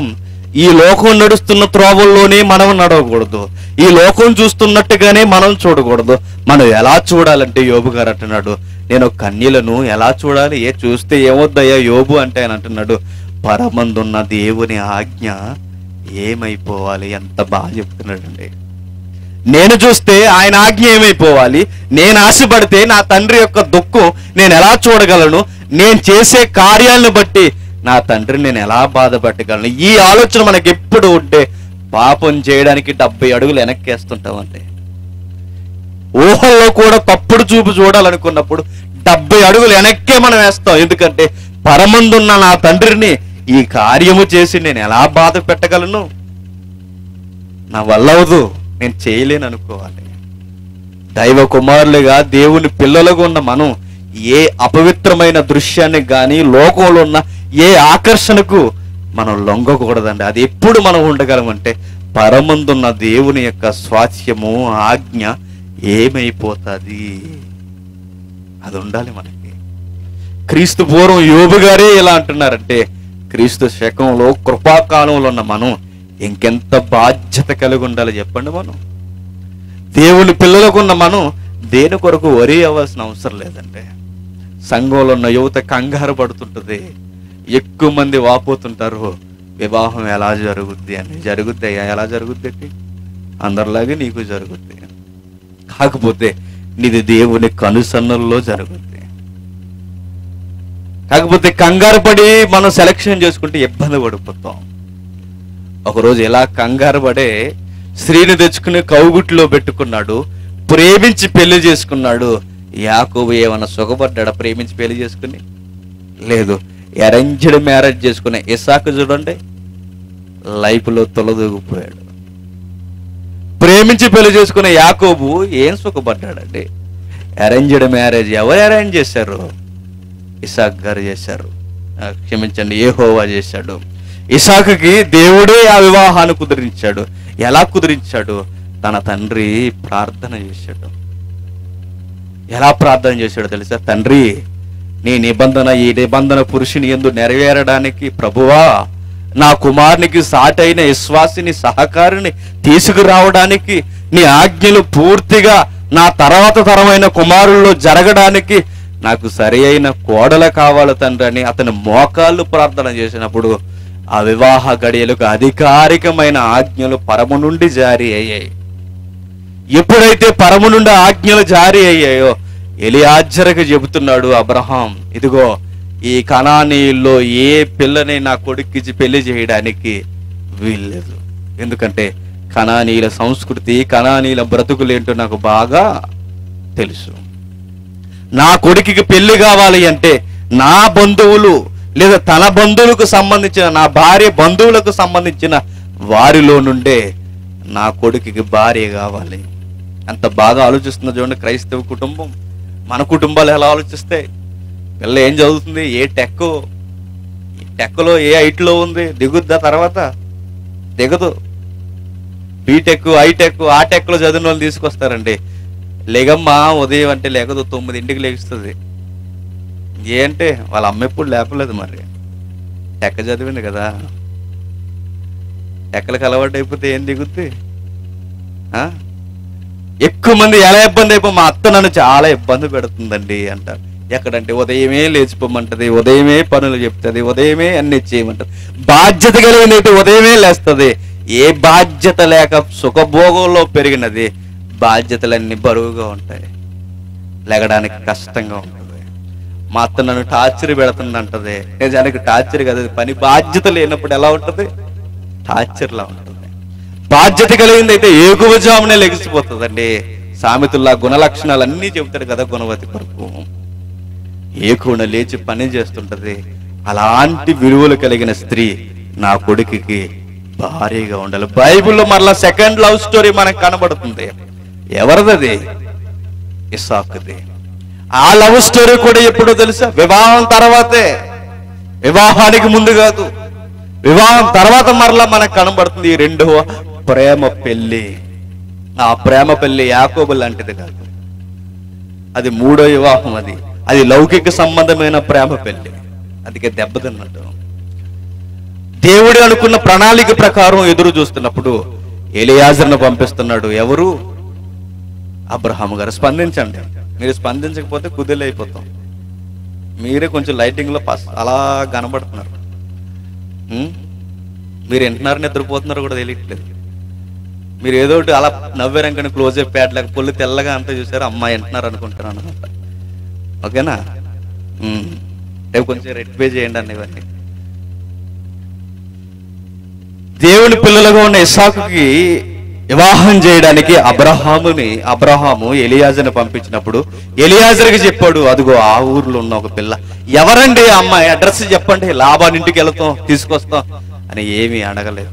ఈ లోకం నడుస్తున్న త్రోవల్లోనే మనం నడవకూడదు ఈ లోకం చూస్తున్నట్టుగానే మనం చూడకూడదు మనం ఎలా చూడాలంటే యోబు గారు అంటున్నాడు నేను కన్యలను ఎలా చూడాలి ఏ చూస్తే ఏమొద్దయ్యా యోబు అంటే ఆయన అంటున్నాడు పరమందున్న దేవుని ఆజ్ఞ ఏమైపోవాలి ఎంత బాగా చెప్తున్నాడండి నేను చూస్తే ఆయన ఆజ్ఞ ఏమైపోవాలి నేను ఆశపడితే నా తండ్రి యొక్క దుఃఖం నేను ఎలా చూడగలను నేను చేసే కార్యాలను బట్టి నా తండ్రిని నేను ఎలా బాధపట్టగలను ఈ ఆలోచన మనకి ఎప్పుడు ఉంటే పాపం చేయడానికి డెబ్బై అడుగులు వెనక్కేస్తుంటామండి ఊహల్లో కూడా తప్పుడు చూపు చూడాలనుకున్నప్పుడు డెబ్బై అడుగులు వెనక్కే మనం వేస్తాం ఎందుకంటే పరమందున్న నా తండ్రిని ఈ కార్యము చేసి నేను ఎలా బాధ పెట్టగలను నా వల్ల అవదు నేను చేయలేను అనుకోవాలి దైవ కుమారులుగా దేవుని పిల్లలుగా ఉన్న మనం ఏ అపవిత్రమైన దృశ్యాన్ని కానీ లోకంలో ఉన్న ఏ ఆకర్షణకు మనం లొంగకూడదండి అది ఎప్పుడు మనం ఉండగలమంటే పరమందున్న దేవుని యొక్క స్వాస్థ్యము ఆజ్ఞ ఏమైపోతుంది అది ఉండాలి మనకి క్రీస్తు పూర్వం యోబు గారే ఇలా అంటున్నారంటే క్రీస్తు శకంలో కృపాకాలంలో ఉన్న మనం ఇంకెంత బాధ్యత కలిగి ఉండాలి చెప్పండి మనం దేవుని పిల్లలకు ఉన్న మనం దేని కొరకు వరి అవ్వాల్సిన అవసరం లేదండి సంఘంలో ఉన్న యువత కంగారు పడుతుంటుంది ఎక్కువ మంది వాపోతుంటారు వివాహం ఎలా జరుగుద్ది అని జరుగుద్ది అయ్యా ఎలా జరుగుద్ది అందరిలాగే నీకు జరుగుద్ది కాకపోతే నీది దేవుని కనుసన్నల్లో జరుగుద్ది కాకపోతే కంగారు పడి మనం సెలక్షన్ చేసుకుంటే ఇబ్బంది పడిపోతాం ఒకరోజు ఎలా కంగారు పడే స్త్రీని తెచ్చుకుని కౌగుట్లో పెట్టుకున్నాడు ప్రేమించి పెళ్లి చేసుకున్నాడు యాకోబు ఏమన్నా సుఖపడ్డాడా ప్రేమించి పెళ్లి చేసుకుని లేదు అరేంజ్డ్ మ్యారేజ్ చేసుకునే ఇసాకు చూడండి లైఫ్లో తొలదూగిపోయాడు ప్రేమించి పెళ్లి చేసుకునే యాకోబు ఏం సుఖపడ్డాడండి అరేంజ్డ్ మ్యారేజ్ ఎవరు అరేంజ్ చేశారు ఇసాక్ గారు చేశారు ఆ, క్షమించండి ఏహోవా చేశాడు ఇసాకుకి దేవుడే ఆ వివాహాన్ని కుదిరించాడు ఎలా కుదిరించాడు తన తండ్రి ప్రార్థన చేశాడు ఎలా ప్రార్థన చేశాడో తెలుసా తండ్రి నీ నిబంధన ఈ నిబంధన పురుషుని ఎందు నెరవేరడానికి ప్రభువా నా కుమారునికి సాటైన విశ్వాసిని సహకారిని తీసుకురావడానికి నీ ఆజ్ఞలు పూర్తిగా నా తర్వాత తరమైన కుమారుల్లో జరగడానికి నాకు సరి అయిన కోడల కావాలి తండ్రి అని అతని మోకాళ్ళు ప్రార్థన చేసినప్పుడు ఆ వివాహ గడియలకు అధికారికమైన ఆజ్ఞలు పరము నుండి జారీ అయ్యాయి ఎప్పుడైతే పరము నుండి ఆజ్ఞలు జారీ అయ్యాయో ఎలియాజరకు చెబుతున్నాడు అబ్రహాం ఇదిగో ఈ కణానీయుల్లో ఏ పిల్లని నా కొడుక్కిచ్చి పెళ్లి చేయడానికి వీల్లేదు ఎందుకంటే కణానీయుల సంస్కృతి కణానీయుల బ్రతుకులేంటో నాకు బాగా తెలుసు నా కొడుకుకి పెళ్లి కావాలి అంటే నా బంధువులు లేదా తన బంధువులకు సంబంధించిన నా భార్య బంధువులకు సంబంధించిన వారిలో నుండే నా కొడుకుకి భార్య కావాలి అంత బాగా ఆలోచిస్తున్న చూడండి క్రైస్తవ కుటుంబం మన కుటుంబాలు ఎలా ఆలోచిస్తాయి పిల్ల ఏం చదువుతుంది ఏ టెక్ టెక్లో ఏ ఐట్లో ఉంది దిగుద్దా తర్వాత దిగదు బీటెక్ ఐటెక్ ఆ టెక్లో చదివిన వాళ్ళు తీసుకొస్తారండి లేగమ్మా ఉదయం అంటే లేకదు తొమ్మిదింటికి లేస్తుంది ఏ అంటే వాళ్ళ అమ్మ ఎప్పుడు లేపలేదు మరి టెక్క చదివింది కదా టెక్కలకు అలవాటు అయిపోతే ఏం దిగుద్ది ఆ? ఎక్కువ మంది ఎలా ఇబ్బంది అయిపో మా అత్త నన్ను చాలా ఇబ్బంది పెడుతుందండి అంటారు ఎక్కడంటే ఉదయమే లేచిపోమంటది ఉదయమే పనులు చెప్తుంది ఉదయమే అన్ని చేయమంటది బాధ్యత కలిగినట్టు ఉదయమే లేస్తుంది ఏ బాధ్యత లేక సుఖభోగంలో పెరిగినది బాధ్యతలన్నీ బరువుగా ఉంటాయి లెగడానికి కష్టంగా ఉంటుంది మా అత్త నన్ను టార్చర్ పెడుతుందంటది నిజానికి టార్చర్ కదా అది పని బాధ్యత లేనప్పుడు ఎలా ఉంటుంది టార్చర్ లా ఉంటుంది బాధ్యత కలిగింది అయితే ఏగువజామునే లెగిసిపోతుందండి సామెతుల్లా గుణ లక్షణాలు అన్నీ చెబుతాడు కదా గుణవతి కొరకు ఏకున లేచి పని చేస్తుంటది అలాంటి విలువలు కలిగిన స్త్రీ నా కొడుకుకి భారీగా ఉండాలి బైబిల్లో మరలా సెకండ్ లవ్ స్టోరీ మనకు కనబడుతుంది ఎవరిదది ఇసాకుది ఆ లవ్ స్టోరీ కూడా ఎప్పుడో తెలుసా వివాహం తర్వాతే వివాహానికి ముందు కాదు వివాహం తర్వాత మరలా మనకు కనబడుతుంది ఈ రెండవ ప్రేమ పెళ్లి ఆ ప్రేమ పెళ్లి యాకోబు లాంటిది కాదు అది మూడో వివాహం అది అది లౌకిక సంబంధమైన ప్రేమ పెళ్లి అందుకే దెబ్బతిన్నట్టు దేవుడు అనుకున్న ప్రణాళిక ప్రకారం ఎదురు చూస్తున్నప్పుడు ఎలియాజర్ను పంపిస్తున్నాడు ఎవరు అబ్రహాం గారు స్పందించండి మీరు స్పందించకపోతే కుదిలైపోతాం మీరే కొంచెం లైటింగ్లో పస్ అలా కనబడుతున్నారు ఉం? మీరు వింటున్నారు నిద్రపోతున్నారు కూడా తెలియట్లేదు మీరు ఏదో ఒకటి అలా నవ్వారంకని క్లోజ్ అప్ ప్యాడ్ లేక పొల్లు తెల్లగా అంతా చూసారు అమ్మాయి వింటున్నారు అనుకుంటున్నాను అనమాట ఓకేనా ఉం. రేపు కొంచెం రెట్వే చేయండి అన్న ఇవన్నీ దేవుని పిల్లలుగా ఉన్న ఇసాకుకి వివాహం చేయడానికి అబ్రహాముని అబ్రహాము ఎలియాజర్ని పంపించినప్పుడు ఎలియాజర్కి చెప్పాడు అదిగో ఆ ఊర్లో ఉన్న ఒక పిల్ల ఎవరండి ఆ అమ్మాయి అడ్రస్ చెప్పండి లాభాన్ని ఇంటికి వెళ్తాం తీసుకొస్తాం అని ఏమీ అడగలేదు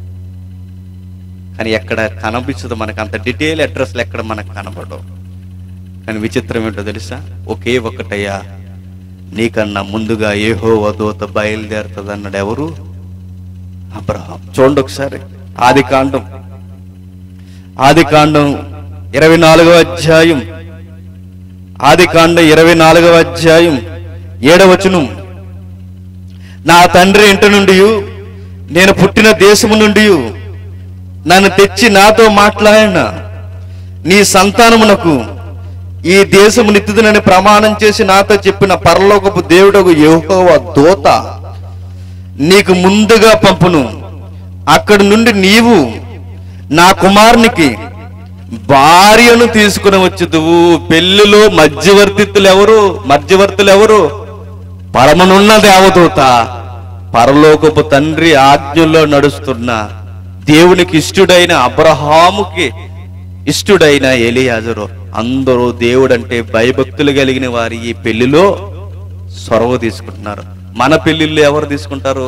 కానీ ఎక్కడ కనిపించదు మనకు అంత డీటెయిల్ అడ్రస్లు ఎక్కడ మనకు కనబడవు కానీ విచిత్రం ఏంటో తెలుసా ఒకే ఒక్కటయ్యా నీకన్నా ముందుగా ఏహో వదోత బయలుదేరుతుంది అన్నాడు ఎవరు అబ్రహాం చూడండి ఒకసారి ఆది కాండం ఆది కాండం ఇరవై నాలుగవ అధ్యాయం ఆది కాండం ఇరవై నాలుగవ అధ్యాయం ఏడవచనం నా తండ్రి ఇంటి నుండి నేను పుట్టిన దేశము నుండి నన్ను తెచ్చి నాతో మాట్లాడిన నీ సంతానమునకు ఈ దేశము నిత్యుదనని ప్రమాణం చేసి నాతో చెప్పిన పరలోకపు దేవుడకు యెహోవా దోత నీకు ముందుగా పంపును అక్కడి నుండి నీవు నా కుమారునికి భార్యను తీసుకుని వచ్చుదువు పెళ్లిలో మధ్యవర్తిత్తులు ఎవరు మధ్యవర్తులు ఎవరు పరమనున్న దేవదూత పరలోకపు తండ్రి ఆజ్ఞలో నడుస్తున్న దేవునికి ఇష్టుడైన అబ్రహాముకి ఇష్టుడైన ఎలియాజరు అందరూ దేవుడంటే భయభక్తులు కలిగిన వారి ఈ పెళ్లిలో సొరవ తీసుకుంటున్నారు మన పెళ్లిళ్ళు ఎవరు తీసుకుంటారు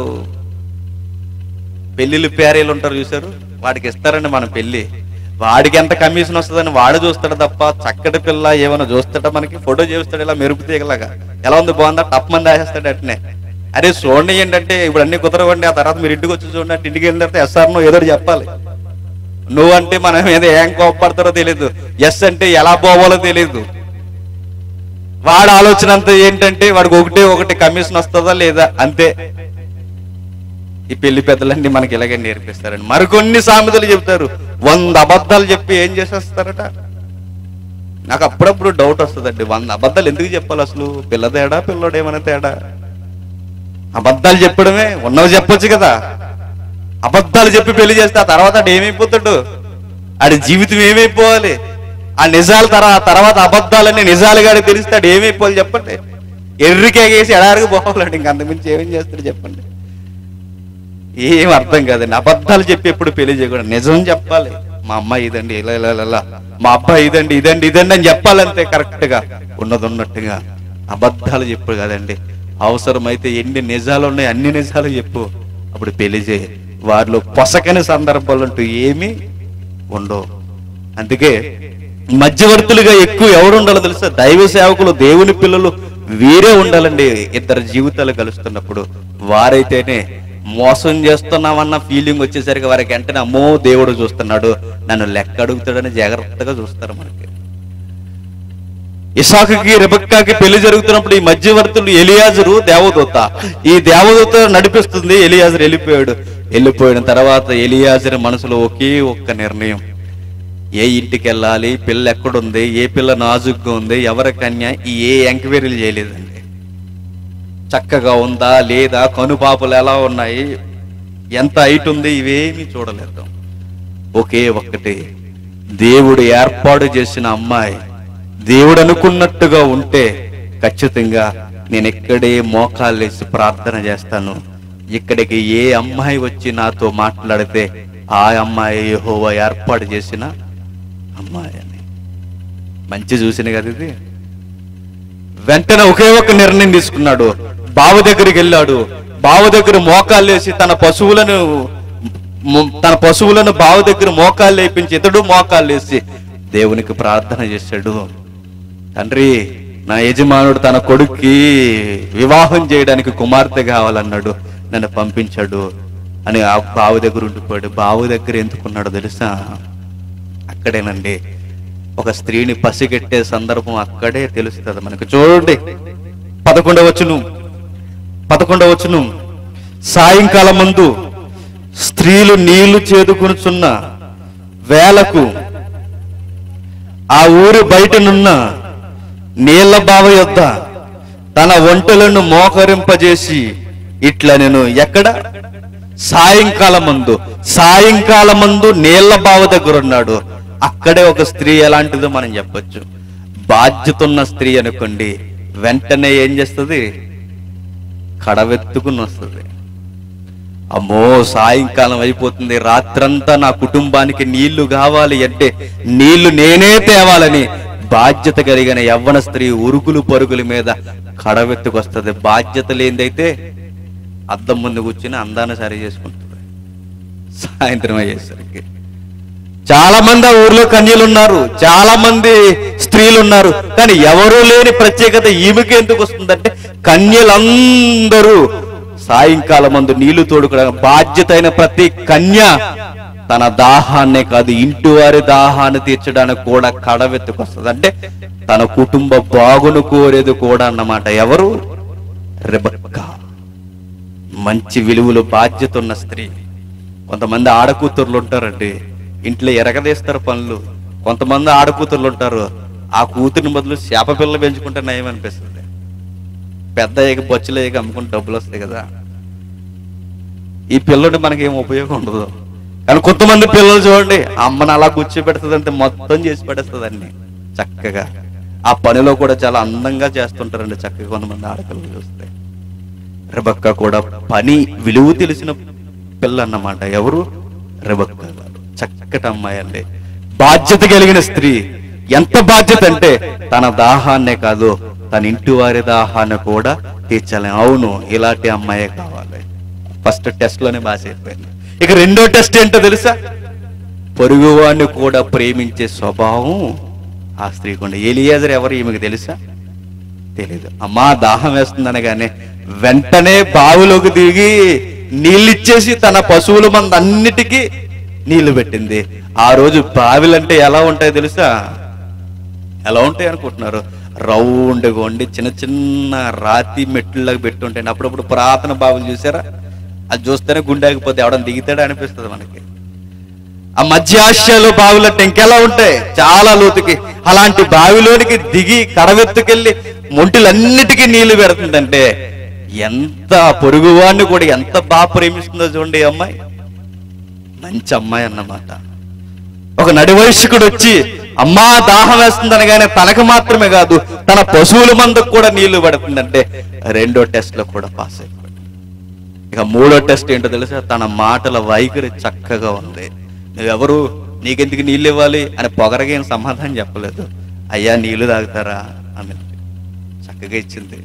పెళ్లిళ్ళు పేరేలు ఉంటారు చూసారు వాడికి ఇస్తారండి మన పెళ్లి వాడికి ఎంత కమిషన్ వస్తుందని వాడు చూస్తాడు తప్ప చక్కటి పిల్ల ఏమైనా చూస్తాడా మనకి ఫోటో చేస్తాడు ఇలా మెరుపు తీగలాగా ఎలా ఉంది బాగుందా టప్ మంది రాసేస్తాడు అట్నే అరే చూడండి ఏంటంటే ఇప్పుడు అన్ని కుదరవండి ఆ తర్వాత మీరు ఇంటికి వచ్చి చూడండి అంటే ఇంటికి వెళ్ళిన తర్వాత ఎస్ఆర్ నో ఏదో ఒకటి చెప్పాలి నువ్వంటే మన మీద ఏం కోపడతారో తెలియదు ఎస్ అంటే ఎలా పోవాలో తెలియదు వాడు ఆలోచన అంతా ఏంటంటే వాడికి ఒకటే ఒకటి కమిషన్ వస్తుందా లేదా అంతే ఈ పెళ్లి పెద్దలన్నీ మనకి ఇలాగే నేర్పిస్తారండి మరికొన్ని సామెతలు చెప్తారు వంద అబద్ధాలు చెప్పి ఏం చేసేస్తారట నాకు అప్పుడప్పుడు డౌట్ వస్తుందండి వంద అబద్ధాలు ఎందుకు చెప్పాలి అసలు పిల్ల తేడా పిల్లడు ఏమైనా తేడా అబద్ధాలు చెప్పడమే ఉన్నవి చెప్పొచ్చు కదా అబద్ధాలు చెప్పి పెళ్లి చేస్తే ఆ తర్వాత ఆడు ఏమైపోతాడు ఆడి జీవితం ఏమైపోవాలి ఆ నిజాల తర్వాత తర్వాత అబద్ధాలన్నీ నిజాలుగా ఆడికి తెలిస్తే ఆడు ఏమైపోవాలి చెప్పండి ఎర్రికేగేసి ఎడారికి పోవాలండి ఇంక అంతకుమించి ఏమేం చేస్తాడు చెప్పండి ఏం అర్థం కాదండి అబద్ధాలు చెప్పి ఎప్పుడు పెళ్లి చేయకూడదు నిజం చెప్పాలి మా అమ్మాయి ఇదండి ఇలా ఇలా ఇలా, ఇలా మా అబ్బాయి ఇదండి ఇదండి ఇదండి అని చెప్పాలంతే కరెక్ట్ గా ఉన్నది ఉన్నట్టుగా అబద్ధాలు చెప్పు కదండి అవసరమైతే ఎన్ని నిజాలు ఉన్నాయి అన్ని నిజాలు చెప్పు అప్పుడు పెళ్లి చేయి వారిలో పొసకని సందర్భాలు అంటూ ఏమీ ఉండవు అందుకే మధ్యవర్తులుగా ఎక్కువ ఎవరు ఉండాలో తెలుసా దైవ సేవకులు దేవుని పిల్లలు వీరే ఉండాలండి ఇద్దరు జీవితాలు కలుస్తున్నప్పుడు వారైతేనే మోసం చేస్తున్నామన్న ఫీలింగ్ వచ్చేసరికి వారికి వెంటనే అమ్మో దేవుడు చూస్తున్నాడు నన్ను లెక్క అడుగుతాడని జాగ్రత్తగా చూస్తారు మనకి ఇసాకుకి రెబక్కాకి పెళ్లి జరుగుతున్నప్పుడు ఈ మధ్యవర్తులు ఎలియాజరు దేవదూత ఈ దేవదూత నడిపిస్తుంది ఎలియాజరు వెళ్ళిపోయాడు వెళ్ళిపోయిన తర్వాత ఎలియాజరు మనసులో ఒకే ఒక్క నిర్ణయం ఏ ఇంటికి వెళ్ళాలి పిల్ల ఎక్కడుంది ఏ పిల్ల నాజుగ్గా ఉంది ఎవరి కన్య ఈ ఏ ఎంక్వైరీలు చేయలేదండి చక్కగా ఉందా లేదా కనుపాపలు ఎలా ఉన్నాయి ఎంత హైట్ ఉంది ఇవేమీ చూడలేదు ఒకే ఒక్కటి దేవుడు ఏర్పాటు చేసిన అమ్మాయి దేవుడు అనుకున్నట్టుగా ఉంటే ఖచ్చితంగా నేను ఇక్కడే మోకాళ్ళేసి ప్రార్థన చేస్తాను ఇక్కడికి ఏ అమ్మాయి వచ్చి నాతో మాట్లాడితే ఆ అమ్మాయి యెహోవా ఏర్పాటు చేసిన అమ్మాయి అని మంచి చూసిన కదా ఇది వెంటనే ఒకే ఒక్క నిర్ణయం తీసుకున్నాడు బావు దగ్గరికి వెళ్ళాడు బావు దగ్గర మోకాళ్ళు వేసి తన పశువులను ము- తన పశువులను బావు దగ్గర మోకాళ్ళు వేయించి ఇతడు మోకాళ్ళు వేసి దేవునికి ప్రార్థన చేశాడు తండ్రి నా యజమానుడు తన కొడుక్కి వివాహం చేయడానికి కుమార్తె కావాలన్నాడు నన్ను పంపించాడు అని ఆ బావు దగ్గర ఉండిపోయాడు బావు దగ్గర ఎందుకున్నాడో తెలుసా అక్కడేనండి ఒక స్త్రీని పసిగట్టే సందర్భం అక్కడే తెలుస్తుంది మనకు చూడండి పదకొండవచ్చును పదకొండవచ్చును సాయంకాలం ముందు స్త్రీలు నీళ్లు చేదుకొనుచున్న వేలకు ఆ ఊరి బయటనున్న నీళ్ల బావ యొద్ద తన ఒంటెలను మోకరింపజేసి ఇట్లా నేను ఎక్కడ సాయంకాలం మందు సాయంకాలం మందు నీళ్ల బావ దగ్గర ఉన్నాడు అక్కడే ఒక స్త్రీ ఎలాంటిదో మనం చెప్పొచ్చు బాధ్యత ఉన్న స్త్రీ అనుకోండి వెంటనే ఏం చేస్తుంది కడవెత్తుకుని వస్తుంది అమ్మో సాయంకాలం అయిపోతుంది రాత్రంతా నా కుటుంబానికి నీళ్లు కావాలి అంటే నీళ్లు నేనే తేవాలని బాధ్యత కలిగిన యవ్వన స్త్రీ ఉరుకులు పరుగుల మీద కడవెత్తుకొస్తుంది బాధ్యత లేనిదైతే అద్దం ముందు కూర్చుని అందాన్ని సరి చేసుకుంటుంది సాయంత్రం అయ్యేసరికి చాలా మంది ఆ ఊర్లో కన్యలు ఉన్నారు చాలా మంది స్త్రీలు ఉన్నారు కానీ ఎవరూ లేని ప్రత్యేకత ఈమెకి ఎందుకు వస్తుందంటే కన్యలందరూ సాయంకాలం మందు నీళ్లు తోడుకోవడం బాధ్యత అయిన ప్రతి కన్య తన దాహాన్నే కాదు ఇంటి వారి దాహాన్ని తీర్చడానికి కూడా కడవెత్తుకొస్తుంది అంటే తన కుటుంబ బాగును కోరేది కూడా అన్నమాట ఎవరు రెబక్క మంచి విలువలు బాధ్యత ఉన్న స్త్రీ కొంతమంది ఆడకూతుర్లు ఉంటారండి ఇంట్లో ఎరగదీస్తారు పనులు కొంతమంది ఆడకూతుర్లు ఉంటారు ఆ కూతురిని బదులు చేప పిల్ల పెంచుకుంటే నయం అనిపిస్తుంది పెద్ద అయ్యాక బొచ్చులు అయ్యాక అమ్ముకుంటే డబ్బులు వస్తాయి కదా ఈ పిల్లడు మనకి ఏం ఉపయోగం ఉండదు కానీ కొంతమంది పిల్లలు చూడండి అమ్మని అలా కూర్చోబెడుతుంది అంటే మొత్తం చేసి పడేస్తుంది చక్కగా ఆ పనిలో కూడా చాలా అందంగా చేస్తుంటారండి చక్కగా కొంతమంది ఆడపిల్లలు చూస్తే రెబక్క కూడా పని విలువ తెలిసిన పిల్ల అన్నమాట ఎవరు రెబక్క గారు చక్కటి అమ్మాయి అండి బాధ్యత కలిగిన స్త్రీ ఎంత బాధ్యత అంటే తన దాహాన్నే కాదు తన ఇంటి వారి దాహాన్ని కూడా తీర్చాలి అవును ఇలాంటి అమ్మాయే కావాలి ఫస్ట్ టెస్ట్ లోనే బాగా అయిపోయింది ఇక రెండో టెస్ట్ ఏంటో తెలుసా పొరుగువాడిని కూడా ప్రేమించే స్వభావం ఆ స్త్రీకి ఉండే ఎలియాజర్ ఎవరు ఈమెకు తెలుసా తెలీదు అమ్మా దాహం వేస్తుందనగానే వెంటనే బావిలోకి దిగి నీళ్ళిచ్చేసి తన పశువుల మంది అన్నిటికీ నీళ్లు పెట్టింది ఆ రోజు బావిలంటే ఎలా ఉంటాయో తెలుసా ఎలా ఉంటాయి అనుకుంటున్నారు రౌండ్గా ఉండి చిన్న చిన్న రాతి మెట్లులాగా పెట్టుంటాయి అప్పుడప్పుడు పురాతన బావులు చూసారా అది చూస్తేనే గుండె ఆగిపోతే ఎవడని దిగితాడా అనిపిస్తుంది మనకి ఆ మధ్య ఆసియాలో బావులు అంటే ఇంకెలా ఉంటాయి చాలా లోతుకి అలాంటి బావిలోనికి దిగి కడవెత్తుకెళ్ళి మొంటిలన్నిటికీ నీళ్లు పెడుతుందంటే ఎంత పొరుగువాడిని కూడా ఎంత బాగా ప్రేమిస్తుందో చూడండి ఈ అమ్మాయి మంచి అమ్మాయి అన్నమాట ఒక నడివయస్కుడు వచ్చి అమ్మా దాహం వేస్తుంది అనగానే తనకు మాత్రమే కాదు తన పశువుల మందుకు కూడా నీళ్లు పడుతుందంటే రెండో టెస్ట్ లో కూడా పాస్ అయిపోయింది ఇక మూడో టెస్ట్ ఏంటో తెలుసా తన మాటల వైఖరి చక్కగా ఉంది నువ్వెవరు నీకెందుకు నీళ్ళు ఇవ్వాలి అని పొగరగా ఏం సమాధానం చెప్పలేదు అయ్యా నీళ్లు తాగుతారా అని చక్కగా ఇచ్చింది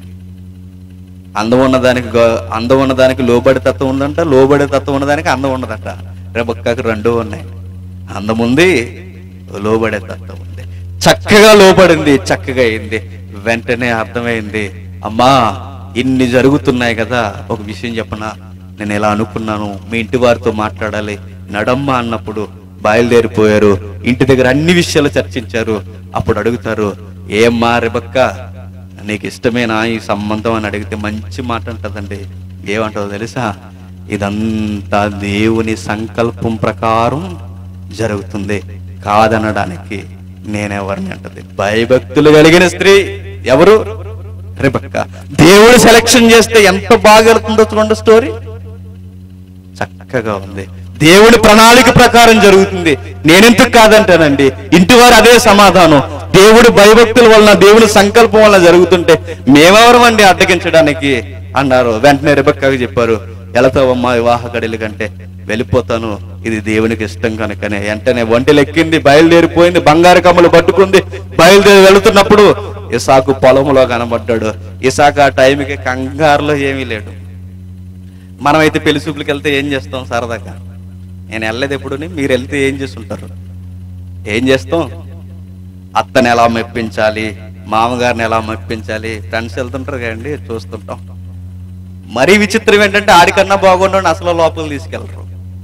అందం ఉన్నదానికి గౌ- అందం ఉన్నదానికి లోబడి తత్వం ఉందంట లోబడే తత్వం ఉన్నదానికి అందం ఉన్నదట రెబక్కకు రెండు ఉన్నాయి అందం ఉంది లోబడే తత్వం ఉంది చక్కగా లోబడింది చక్కగా అయింది వెంటనే అర్థమైంది అమ్మా ఇన్ని జరుగుతున్నాయి కదా ఒక విషయం చెప్పనా నేను ఎలా అనుకున్నాను మీ ఇంటి వారితో మాట్లాడాలి నడమ్మ అన్నప్పుడు బయలుదేరిపోయారు ఇంటి దగ్గర అన్ని విషయాలు చర్చించారు అప్పుడు అడుగుతారు ఏమ్మా రెబక్క నీకు ఇష్టమేనా ఈ సంబంధం అని అడిగితే మంచి మాట అంటదండి ఏమంటుందో తెలుసా ఇదంతా దేవుని సంకల్పం ప్రకారం జరుగుతుంది కాదనడానికి నేనెవరిని అంటది భయభక్తులు కలిగిన స్త్రీ ఎవరు రిబక్క దేవుడు సెలక్షన్ చేస్తే ఎంత బాగా వెళ్తుందో చూడండి స్టోరీ చక్కగా ఉంది దేవుడి ప్రణాళిక ప్రకారం జరుగుతుంది నేనెందుకు కాదంటానండి ఇంటి వారు అదే సమాధానం దేవుడి భయభక్తుల వలన దేవుడి సంకల్పం వలన జరుగుతుంటే మేమెవరం అండి అడ్డగించడానికి అన్నారు వెంటనే రిబక్కకి చెప్పారు వెళతావమ్మా వివాహ గడిల కంటే వెళ్ళిపోతాను ఇది దేవునికి ఇష్టం కనుకనే వెంటనే ఒంటెలు ఎక్కింది బయలుదేరిపోయింది బంగారు కమ్మలు పట్టుకుంది బయలుదేరి వెళుతున్నప్పుడు ఇసాకు పొలంలో కనబడ్డాడు ఇసాకు ఆ టైంకి కంగారులో ఏమీ లేడు మనమైతే పెళ్లి చూపులకు వెళ్తే ఏం చేస్తాం సరదాగా నేను వెళ్ళలేదు ఎప్పుడు మీరు వెళ్తే ఏం చేస్తుంటారు ఏం చేస్తాం అత్తని ఎలా మెప్పించాలి మామగారిని ఎలా మెప్పించాలి ఫ్రెండ్స్ వెళ్తుంటారు కదండి చూస్తుంటాం మరీ విచిత్రం ఏంటంటే ఆడికన్నా బాగుండండి అసలు లోపల తీసుకెళ్ళరు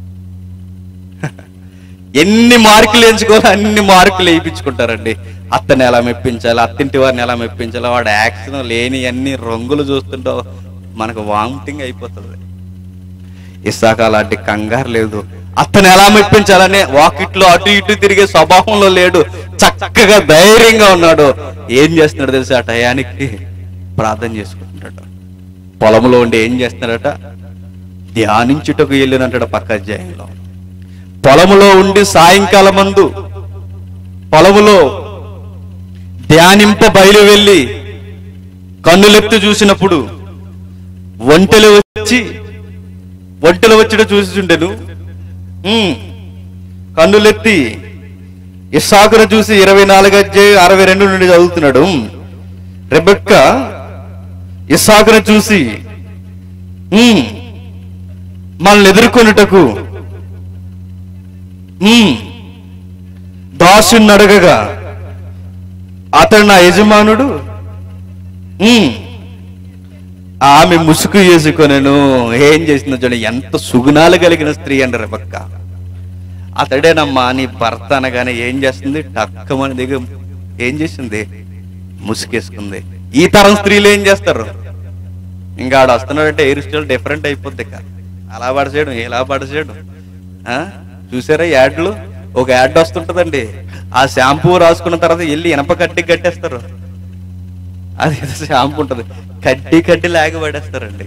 ఎన్ని మార్కులు ఎంచుకోవాలి అన్ని మార్కులు వేయించుకుంటారండి అత్తని ఎలా మెప్పించాలి అత్తింటి వారిని ఎలా మెప్పించాలి వాడు యాక్షన్ లేని అన్ని రంగులు చూస్తుంటే మనకు వామిటింగ్ అయిపోతుంది ఇసాక అలాంటి కంగారు లేదు అతను ఎలా మెప్పించాలనే వాకిట్లో అటు ఇటు తిరిగే స్వభావంలో లేడు చక్కగా ధైర్యంగా ఉన్నాడు ఏం చేస్తున్నాడు తెలుసా ఆ టయానికి ప్రార్థన చేసుకుంటున్నాడు పొలంలో ఉండి ఏం చేస్తున్నాడట ధ్యానించుటకు వెళ్ళినట్టు పక్క అధ్యాయంలో పొలములో ఉండి సాయంకాలం మందు పొలములో ధ్యానింప బయలు వెళ్ళి కన్నులెత్తి చూసినప్పుడు ఒంటెలు వచ్చి ఒంటెలు వచ్చిట చూసిచుండెను ఉమ్, కన్నులెత్తి ఇస్సాకును చూసి ఇరవై నాలుగు అధ్యాయం అరవై రెండు నుండి చదువుతున్నాడు రెబెక్క ఇస్సాకును చూసి ఉమ్, మనల్ని ఎదుర్కొనుటకు ఉమ్, దాసుని అడగగా అతడు నా యజమానుడు ఉమ్, ఆమె ముసుగు చేసుకొనెను ఏం చేసిందో చూడండి ఎంత సుగుణాలు కలిగిన స్త్రీ అండి రెబక్క అతడేనమ్మా నీ భర్త అనగానే ఏం చేస్తుంది టక్కమని దిగ ఏం చేసింది ముసుగేసుకుంది ఈ తరం స్త్రీలు ఏం చేస్తారు ఇంకా ఆడు వస్తున్నాడంటే హెయిర్ స్టైల్ డిఫరెంట్ అయిపోద్ది ఇక అలా పడచేయడం ఇలా పడచేయడం ఆ? చూసారా యాడ్లు ఒక యాడ్ వస్తుంటదండి ఆ షాంపూ రాసుకున్న తర్వాత వెళ్ళి ఇనప కట్టి కట్టేస్తారు అది ఏదో షాంపూ ఉంటది కడ్డీ కడ్డీ లాగి పడేస్తారండి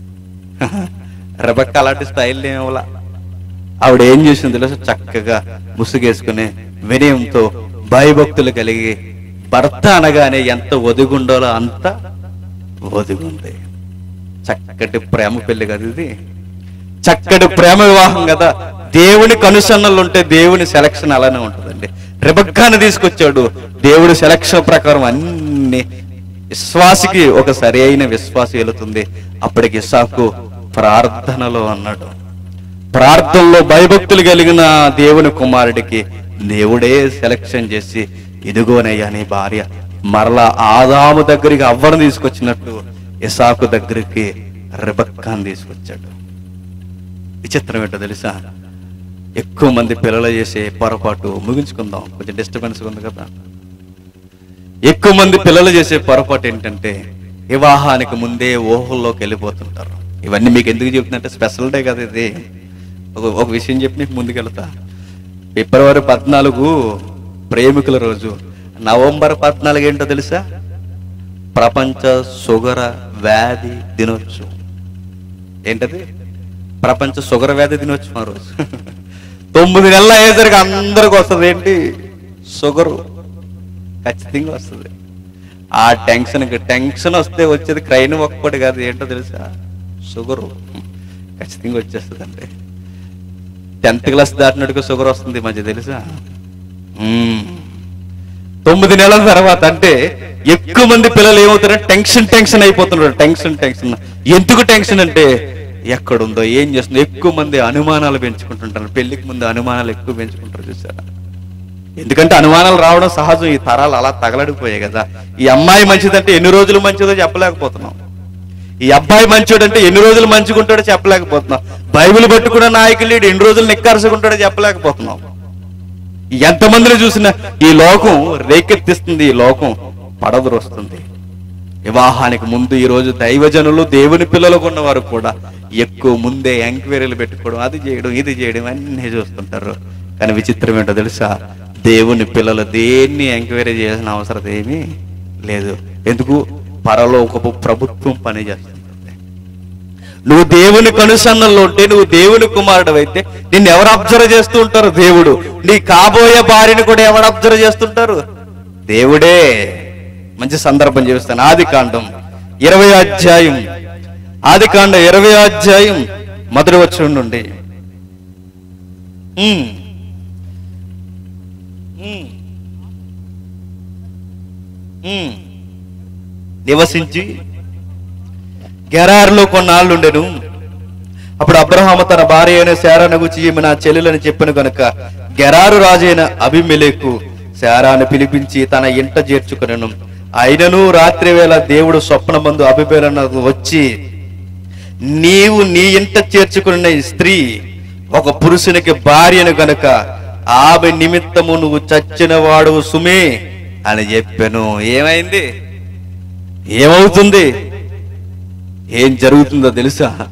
రెబక్క అలాంటి స్టైల్ ఏమవలా ఆవిడ ఏం చేసింది తెలుసా చక్కగా ముసుగేసుకుని వినయంతో భయభక్తులు కలిగి భర్త అనగానే ఎంత ఒదిగుండాలో అంత ఒదిగుంది చక్కటి ప్రేమ పెళ్లి కదా ఇది చక్కటి ప్రేమ వివాహం కదా దేవుని కనుసన్నలు ఉంటే దేవుని సెలక్షన్ అలానే ఉంటుందండి రెబక్కాను తీసుకొచ్చాడు దేవుడి సెలక్షన్ ప్రకారం అన్ని విశ్వాసికి ఒక సరి అయిన విశ్వాసం వెళుతుంది అప్పటికి ఇస్సాకు ప్రార్థనలో అన్నాడు ప్రార్థనలో భయభక్తులు కలిగిన దేవుని కుమారుడికి దేవుడే సెలక్షన్ చేసి ఇదిగోనయ్యా నీ భార్య మరలా ఆదాము దగ్గరికి అవ్వను తీసుకొచ్చినట్టు ఇసాకు దగ్గరికి రిబక్కాను తీసుకొచ్చాడు విచిత్రం ఏంటో తెలుసా ఎక్కువ మంది పిల్లలు చేసే పొరపాటు ముగించుకుందాం కొంచెం డిస్టర్బెన్స్ ఉంది కదా ఎక్కువ మంది పిల్లలు చేసే పొరపాటు ఏంటంటే వివాహానికి ముందే ఊహల్లోకి వెళ్ళిపోతుంటారు ఇవన్నీ మీకు ఎందుకు చెప్తున్నట్టే స్పెషల్ డే కదా ఇది ఒక ఒక విషయం చెప్పి నీకు ముందుకెళ్తా ఫిబ్రవరి పద్నాలుగు ప్రేమికుల రోజు నవంబర్ పద్నాలుగు ఏంటో తెలుసా ప్రపంచ సుగర వ్యాధి దినోత్సవం ఏంటది ప్రపంచ సుగర వ్యాధి దినోత్సవం ఆ రోజు తొమ్మిది నెలలు అయ్యేసరికి అందరికి వస్తుంది ఏంటి షుగరు ఖచ్చితంగా వస్తుంది ఆ టెన్షన్ టెన్షన్ వస్తే వచ్చేది క్రైన్ ఒక్కటి కాదు ఏంటో తెలుసా షుగరు ఖచ్చితంగా వచ్చేస్తుంది అంటే టెన్త్ క్లాస్ దాటినట్టుగా షుగర్ వస్తుంది ఈ మధ్య తెలుసా మ్మ్. తొమ్మిది నెలల తర్వాత అంటే ఎక్కువ మంది పిల్లలు ఏమవుతారంటే టెన్షన్ టెన్షన్ అయిపోతున్నారు టెన్షన్ టెన్షన్ ఎందుకు టెన్షన్ అంటే ఎక్కడుందో ఏం చేస్తుందో ఎక్కువ మంది అనుమానాలు పెంచుకుంటుంటారు పెళ్లికి ముందు అనుమానాలు ఎక్కువ పెంచుకుంటారు చూసారా ఎందుకంటే అనుమానాలు రావడం సహజం ఈ తరాలు అలా తగలడిపోయాయి కదా ఈ అమ్మాయి మంచిదంటే ఎన్ని రోజులు మంచిదో చెప్పలేకపోతున్నాం ఈ అబ్బాయి మంచోడంటే ఎన్ని రోజులు మంచిగుంటాడో చెప్పలేకపోతున్నాం బైబిల్ పట్టుకున్న నాయకులు ఈడు ఎన్ని రోజులు నిక్కరసుకుంటాడో చెప్పలేకపోతున్నాం ఎంతమందిని చూసినా ఈ లోకం రేకెత్తిస్తుంది ఈ లోకం పడదురొస్తుంది వివాహానికి ముందు ఈ రోజు దైవజనులు దేవుని పిల్లలకు ఉన్నవారు కూడా ఎక్కువ ముందే ఎంక్వైరీలు పెట్టుకోవడం అది చేయడం ఇది చేయడం అన్నీ చూస్తుంటారు కానీ విచిత్రం ఏంటో తెలుసా దేవుని పిల్లలు దేన్ని ఎంక్వైరీ చేయాల్సిన అవసరం ఏమీ లేదు ఎందుకు పరలోకపు ప్రభుత్వం పని చేస్తుంటుంది నువ్వు దేవుని కనుసన్నల్లో ఉంటే నువ్వు దేవుని కుమారుడు అయితే నిన్ను ఎవరు అబ్జర్వ్ చేస్తూ ఉంటారు దేవుడు నీ కాబోయే భార్యని కూడా ఎవరు అబ్జర్వ్ చేస్తుంటారు దేవుడే మంచి సందర్భం చూస్తాను ఆది కాండం ఇరవై అధ్యాయం ఆది కాండం ఇరవై అధ్యాయం మొదటి వచ్చి నుండి ఉమ్. ఉమ్. ఉమ్. నివసించి గెరారులో కొన్నాళ్ళు ఉండెను అప్పుడు అబ్రహాము తన భార్య అయిన శారాను గురించి ఈమె నా చెల్లెలని చెప్పిన గనుక గెరారు రాజైన అభిమెలకు శారాను పిలిపించి తన ఇంట చేర్చుకునను అయినను రాత్రి వేళ దేవుడు స్వప్నమందు అభిపేరణకు వచ్చి నీవు నీ ఇంట చేర్చుకున్న ఈ స్త్రీ ఒక పురుషునికి భార్యను గనుక ఆమె నిమిత్తము నువ్వు చచ్చిన వాడు సుమే అని చెప్పాను ఏమైంది ఏమవుతుంది ఏం జరుగుతుందో తెలుసా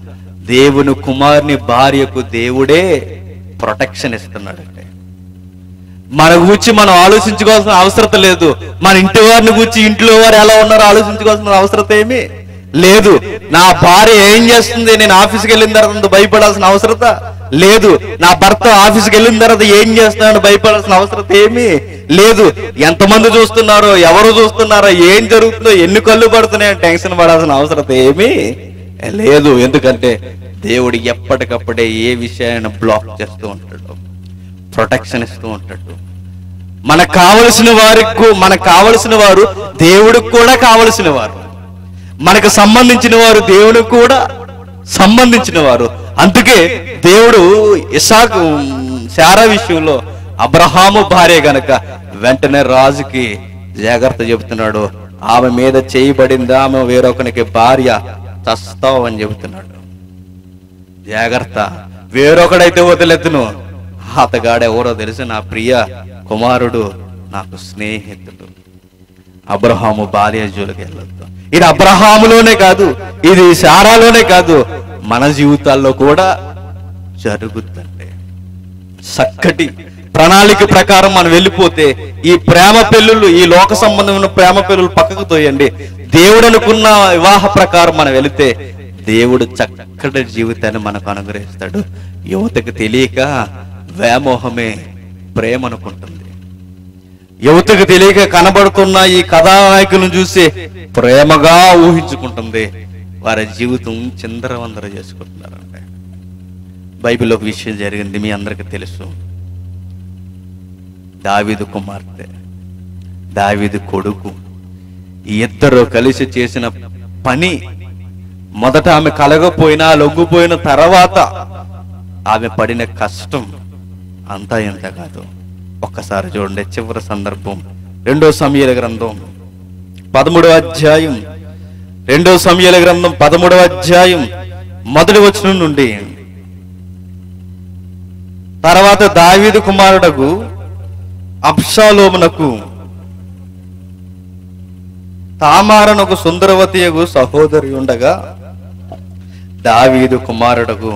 దేవుని కుమారుని భార్యకు దేవుడే ప్రొటెక్షన్ ఇస్తున్నాడంటే మన గురించి మనం ఆలోచించుకోవాల్సిన అవసరం లేదు మన ఇంటి వారిని గురించి ఇంట్లో వారు ఎలా ఉన్నారో ఆలోచించుకోవాల్సిన అవసరం ఏమీ లేదు నా భార్య ఏం చేస్తుంది నేను ఆఫీస్కి వెళ్ళిన తర్వాత భయపడాల్సిన అవసరత లేదు నా భర్త ఆఫీస్కి వెళ్ళిన తర్వాత ఏం చేస్తున్నాడు భయపడాల్సిన అవసరం ఏమీ లేదు ఎంతమంది చూస్తున్నారో ఎవరు చూస్తున్నారో ఏం జరుగుతుందో ఎన్ని కళ్ళు పడుతున్నాయో టెన్షన్ పడాల్సిన అవసరం ఏమీ లేదు ఎందుకంటే దేవుడు ఎప్పటికప్పుడే ఏ విషయాన్ని బ్లాక్ చేస్తూ ఉంటాడు ప్రొటెక్షన్ ఇస్తూ ఉంటాడు మనకు కావలసిన వారికి మనకు కావలసిన వారు దేవుడికి కూడా కావలసిన వారు మనకు సంబంధించిన వారు దేవుడికి కూడా సంబంధించిన వారు అందుకే దేవుడు ఇసాకు శారా విషయంలో అబ్రహాము భార్య గనక వెంటనే రాజుకి జాగ్రత్త చెబుతున్నాడు ఆమె మీద చేయబడింది ఆమె వేరొకనికి భార్య చస్తావు అని చెబుతున్నాడు జాగ్రత్త వేరొకడైతే వదిలెత్తును అతగాడు ఎవరో తెలిసి నా ప్రియ కుమారుడు నాకు స్నేహితుడు అబ్రహాము భార్య జోలికి వెళ్ళొద్దు ఇది అబ్రహాములోనే కాదు ఇది శారాలోనే కాదు మన జీవితాల్లో కూడా జరుగుతుందండి చక్కటి ప్రణాళిక ప్రకారం మనం వెళ్ళిపోతే ఈ ప్రేమ పెళ్ళులు ఈ లోక సంబంధమైన ప్రేమ పెళ్ళులు పక్కకు తోయండి దేవుడు అనుకున్న వివాహ ప్రకారం మనం వెళితే దేవుడు చక్కటి జీవితాన్ని మనకు అనుగ్రహిస్తాడు యువతకు తెలియక వ్యామోహమే ప్రేమ అనుకుంటుంది యువతకు తెలియక కనబడుతున్న ఈ కథానాయకులను చూసి ప్రేమగా ఊహించుకుంటుంది వారి జీవితం చిందరవందర చేసుకుంటున్నారంటే బైబిల్లో ఒక విషయం జరిగింది మీ అందరికీ తెలుసు దావీదు కుమార్తె దావీదు కొడుకు ఈ ఇద్దరు కలిసి చేసిన పని మొదట ఆమె కలగపోయినా లొంగిపోయిన తర్వాత ఆమె పడిన కష్టం అంతా ఎంత కాదు ఒక్కసారి చూడండి చివరి సందర్భం రెండో సమయాల గ్రంథం పదమూడవ అధ్యాయం రెండో సమయాల గ్రంథం పదమూడవ అధ్యాయం మొదటి వచనం నుండి తర్వాత దావీదు కుమారుడకు అబ్షాలోమునకు తామారనకు సుందరవతియగు సహోదరి ఉండగా దావీదు కుమారుడకు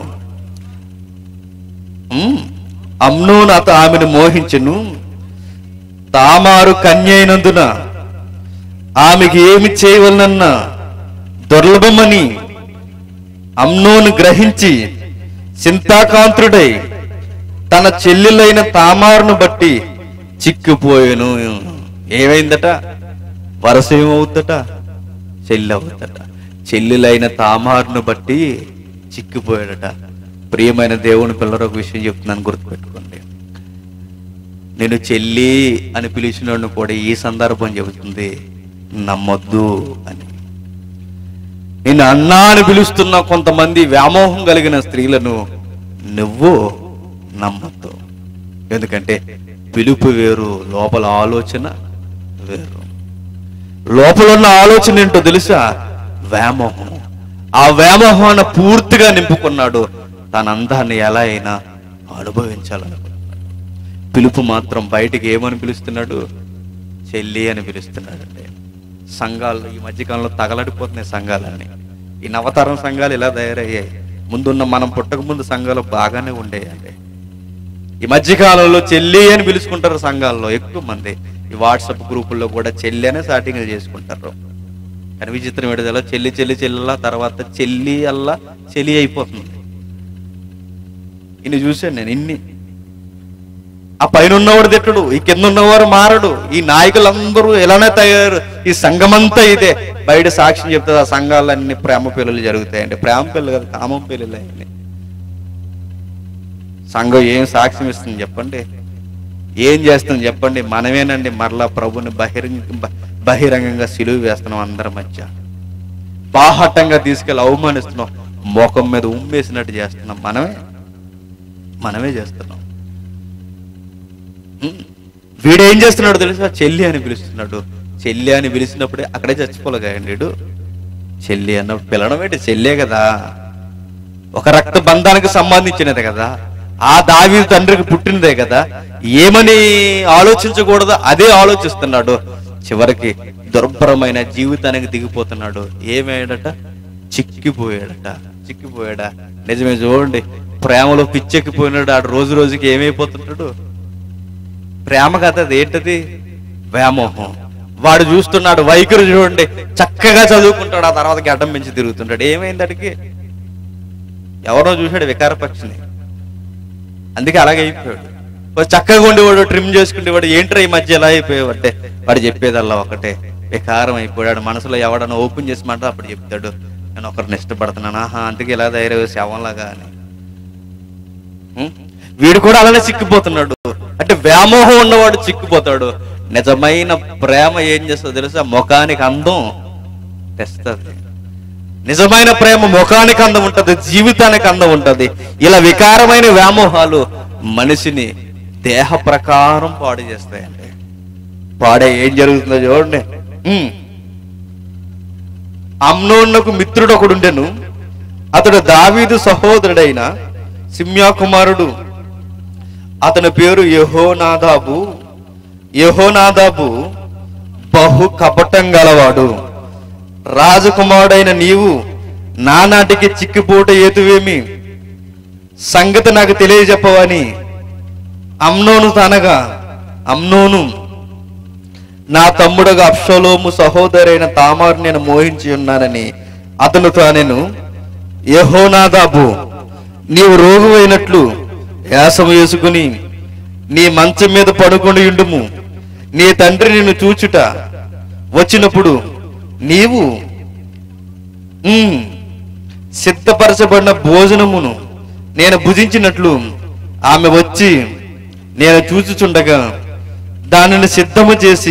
ఉమ్, అమ్నోను అత ఆమెను మోహించును తామారు కన్య అయినందున ఆమెకి ఏమి చేయవలనన్న దుర్లభమని అమ్నోను గ్రహించి చింతాకాంతుడై తన చెల్లెలైన తామారును బట్టి చిక్కిపోయాను ఏమైందట వరస ఏమవుద్దట చెల్లి అవుద్దట చెల్లెలైన తామారును బట్టి చిక్కిపోయాడట ప్రియమైన దేవుని పిల్లలు ఒక విషయం చెప్తున్నాను గుర్తుపెట్టుకోండి నేను చెల్లి అని పిలిచినోడిని కూడా ఈ సందర్భం చెబుతుంది నమ్మొద్దు అని నేను అన్నా అని పిలుస్తున్న కొంతమంది వ్యామోహం కలిగిన స్త్రీలను నువ్వు నమ్మొద్దు ఎందుకంటే పిలుపు వేరు లోపల ఆలోచన వేరు లోపల ఉన్న ఆలోచన ఏంటో తెలుసా వ్యామోహం ఆ వ్యామోహాన్ని పూర్తిగా నింపుకున్నాడు తన అందాన్ని ఎలా అయినా అనుభవించాలనుకున్నాడు పిలుపు మాత్రం బయటికి ఏమని పిలుస్తున్నాడు చెల్లి అని పిలుస్తున్నాడు అంటే సంఘాలు ఈ మధ్యకాలంలో తగలడిపోతున్నాయి సంఘాలన్నీ ఈ నవతరం సంఘాలు ఇలా తయారయ్యాయి ముందున్న మనం పుట్టక ముందు సంఘాలు బాగానే ఉండేయండి ఈ మధ్యకాలంలో చెల్లి అని పిలుచుకుంటారు సంఘాల్లో ఎక్కువ మంది ఈ వాట్సాప్ గ్రూపుల్లో కూడా చెల్లి అనే స్టార్టింగ్ చేసుకుంటారు కానీ విచిత్రం విడుదల చెల్లి చెల్లి చెల్లెల తర్వాత చెల్లి అల్లా చెలి అయిపోతుంది ఇన్ని చూశాను నేను ఇన్ని ఆ పైన ఉన్నవాడు తిట్టడు ఈ కింద ఉన్నవారు మారడు ఈ నాయకులందరూ ఎలానే తయారు ఈ సంఘమంతా ఇదే బయట సాక్ష్యం చెప్తుంది ఆ సంఘాలన్నీ ప్రేమ పెళ్ళిళ్ళు జరుగుతాయండి ప్రేమ పెళ్ళి కదా కామం పెళ్ళిళ్ళు అయ్యండి సంఘం ఏం సాక్ష్యం ఇస్తుంది చెప్పండి ఏం చేస్తుంది చెప్పండి మనమేనండి మరలా ప్రభుని బహిరంగ బ- బహిరంగంగా సిలువ వేస్తున్నాం అందరి మధ్య బాహటంగా తీసుకెళ్ళి అవమానిస్తున్నాం ముఖం మీద ఉమ్మేసినట్టు చేస్తున్నాం మనమే మనమే చేస్తున్నాం హ్మ్. వీడేం చేస్తున్నాడు తెలుసా చెల్లి అని పిలుస్తున్నాడు చెల్లి అని పిలిచినప్పుడే అక్కడే చచ్చిపోలే కదండి వీడు చెల్లి అన్నప్పుడు పిలవడం ఏంటి చెల్లే కదా ఒక రక్త బంధానికి సంబంధించినదే కదా ఆ దావి తండ్రికి పుట్టినదే కదా ఏమని ఆలోచించకూడదు అదే ఆలోచిస్తున్నాడు చివరికి దుర్భరమైన జీవితానికి దిగిపోతున్నాడు ఏమయ్యాడట చిక్కిపోయాడట చిక్కిపోయాడా నిజమే చూడండి ప్రేమలో పిచ్చెక్కిపోయినాడు ఆడు రోజు రోజుకి ఏమైపోతుంటాడు ప్రేమ కథ అది ఏంటది వ్యామోహం వాడు చూస్తున్నాడు వైఖరి చూడండి చక్కగా చదువుకుంటాడు ఆ తర్వాత గడ్డం పెంచి తిరుగుతుంటాడు ఏమైంది అడిగి ఎవరో చూశాడు వికార పక్షిని అందుకే అలాగే అయిపోయాడు వాడు చక్కగా ఉండేవాడు ట్రిమ్ చేసుకునేవాడు ఏంట్రా ఈ మధ్య ఎలా అయిపోయావు అంటే వాడు చెప్పేదల్లా ఒకటే వికారం అయిపోయాడు మనసులో ఎవడన్నా ఓపెన్ చేసి మాట అప్పుడు చెప్తాడు నేను ఒకరిని ఇష్టపడుతున్నాను ఆహా అందుకే ఇలా ధైర్య శవంలాగా అని ఉం? వీడు కూడా అలానే చిక్కిపోతున్నాడు అంటే వ్యామోహం ఉన్నవాడు చిక్కిపోతాడు నిజమైన ప్రేమ ఏం చేస్తుందో తెలుసా ముఖానికి అందం తెస్తుంది నిజమైన ప్రేమ ముఖానికి అందం ఉంటది జీవితానికి అందం ఉంటది ఇలా వికారమైన వ్యామోహాలు మనిషిని దేహ ప్రకారం పాడు చేస్తాయండి పాడే ఏం జరుగుతుందో చూడండి ఉమ్. అమ్నోన్నకు మిత్రుడు ఒకడు ఉండెను అతడు దావీదు సహోదరుడైన సిమ్యా కుమారుడు అతని పేరు యహోనాదాబు యహోనాదాబు బహు కపటం గలవాడు రాజకుమారుడైన నీవు నానాటికి చిక్కిపోట ఏతువేమి సంగతి నాకు తెలియజెప్పవని అమ్నోను తనగా అమ్నోను నా తమ్ముడుగా అప్షలోము సహోదరైన తామారు నేను మోహించి ఉన్నానని అతను తానెను యహోనాదాబు నీవు రోగువైనట్లు యాసము వేసుకుని నీ మంచం మీద పడుకొని ఉండుము నీ తండ్రి నిన్ను చూచుట వచ్చినప్పుడు నీవు ఉమ్, సిద్ధపరచబడిన భోజనమును నేను భుజించినట్లు ఆమె వచ్చి నేను చూచుచుండగా దానిని సిద్ధము చేసి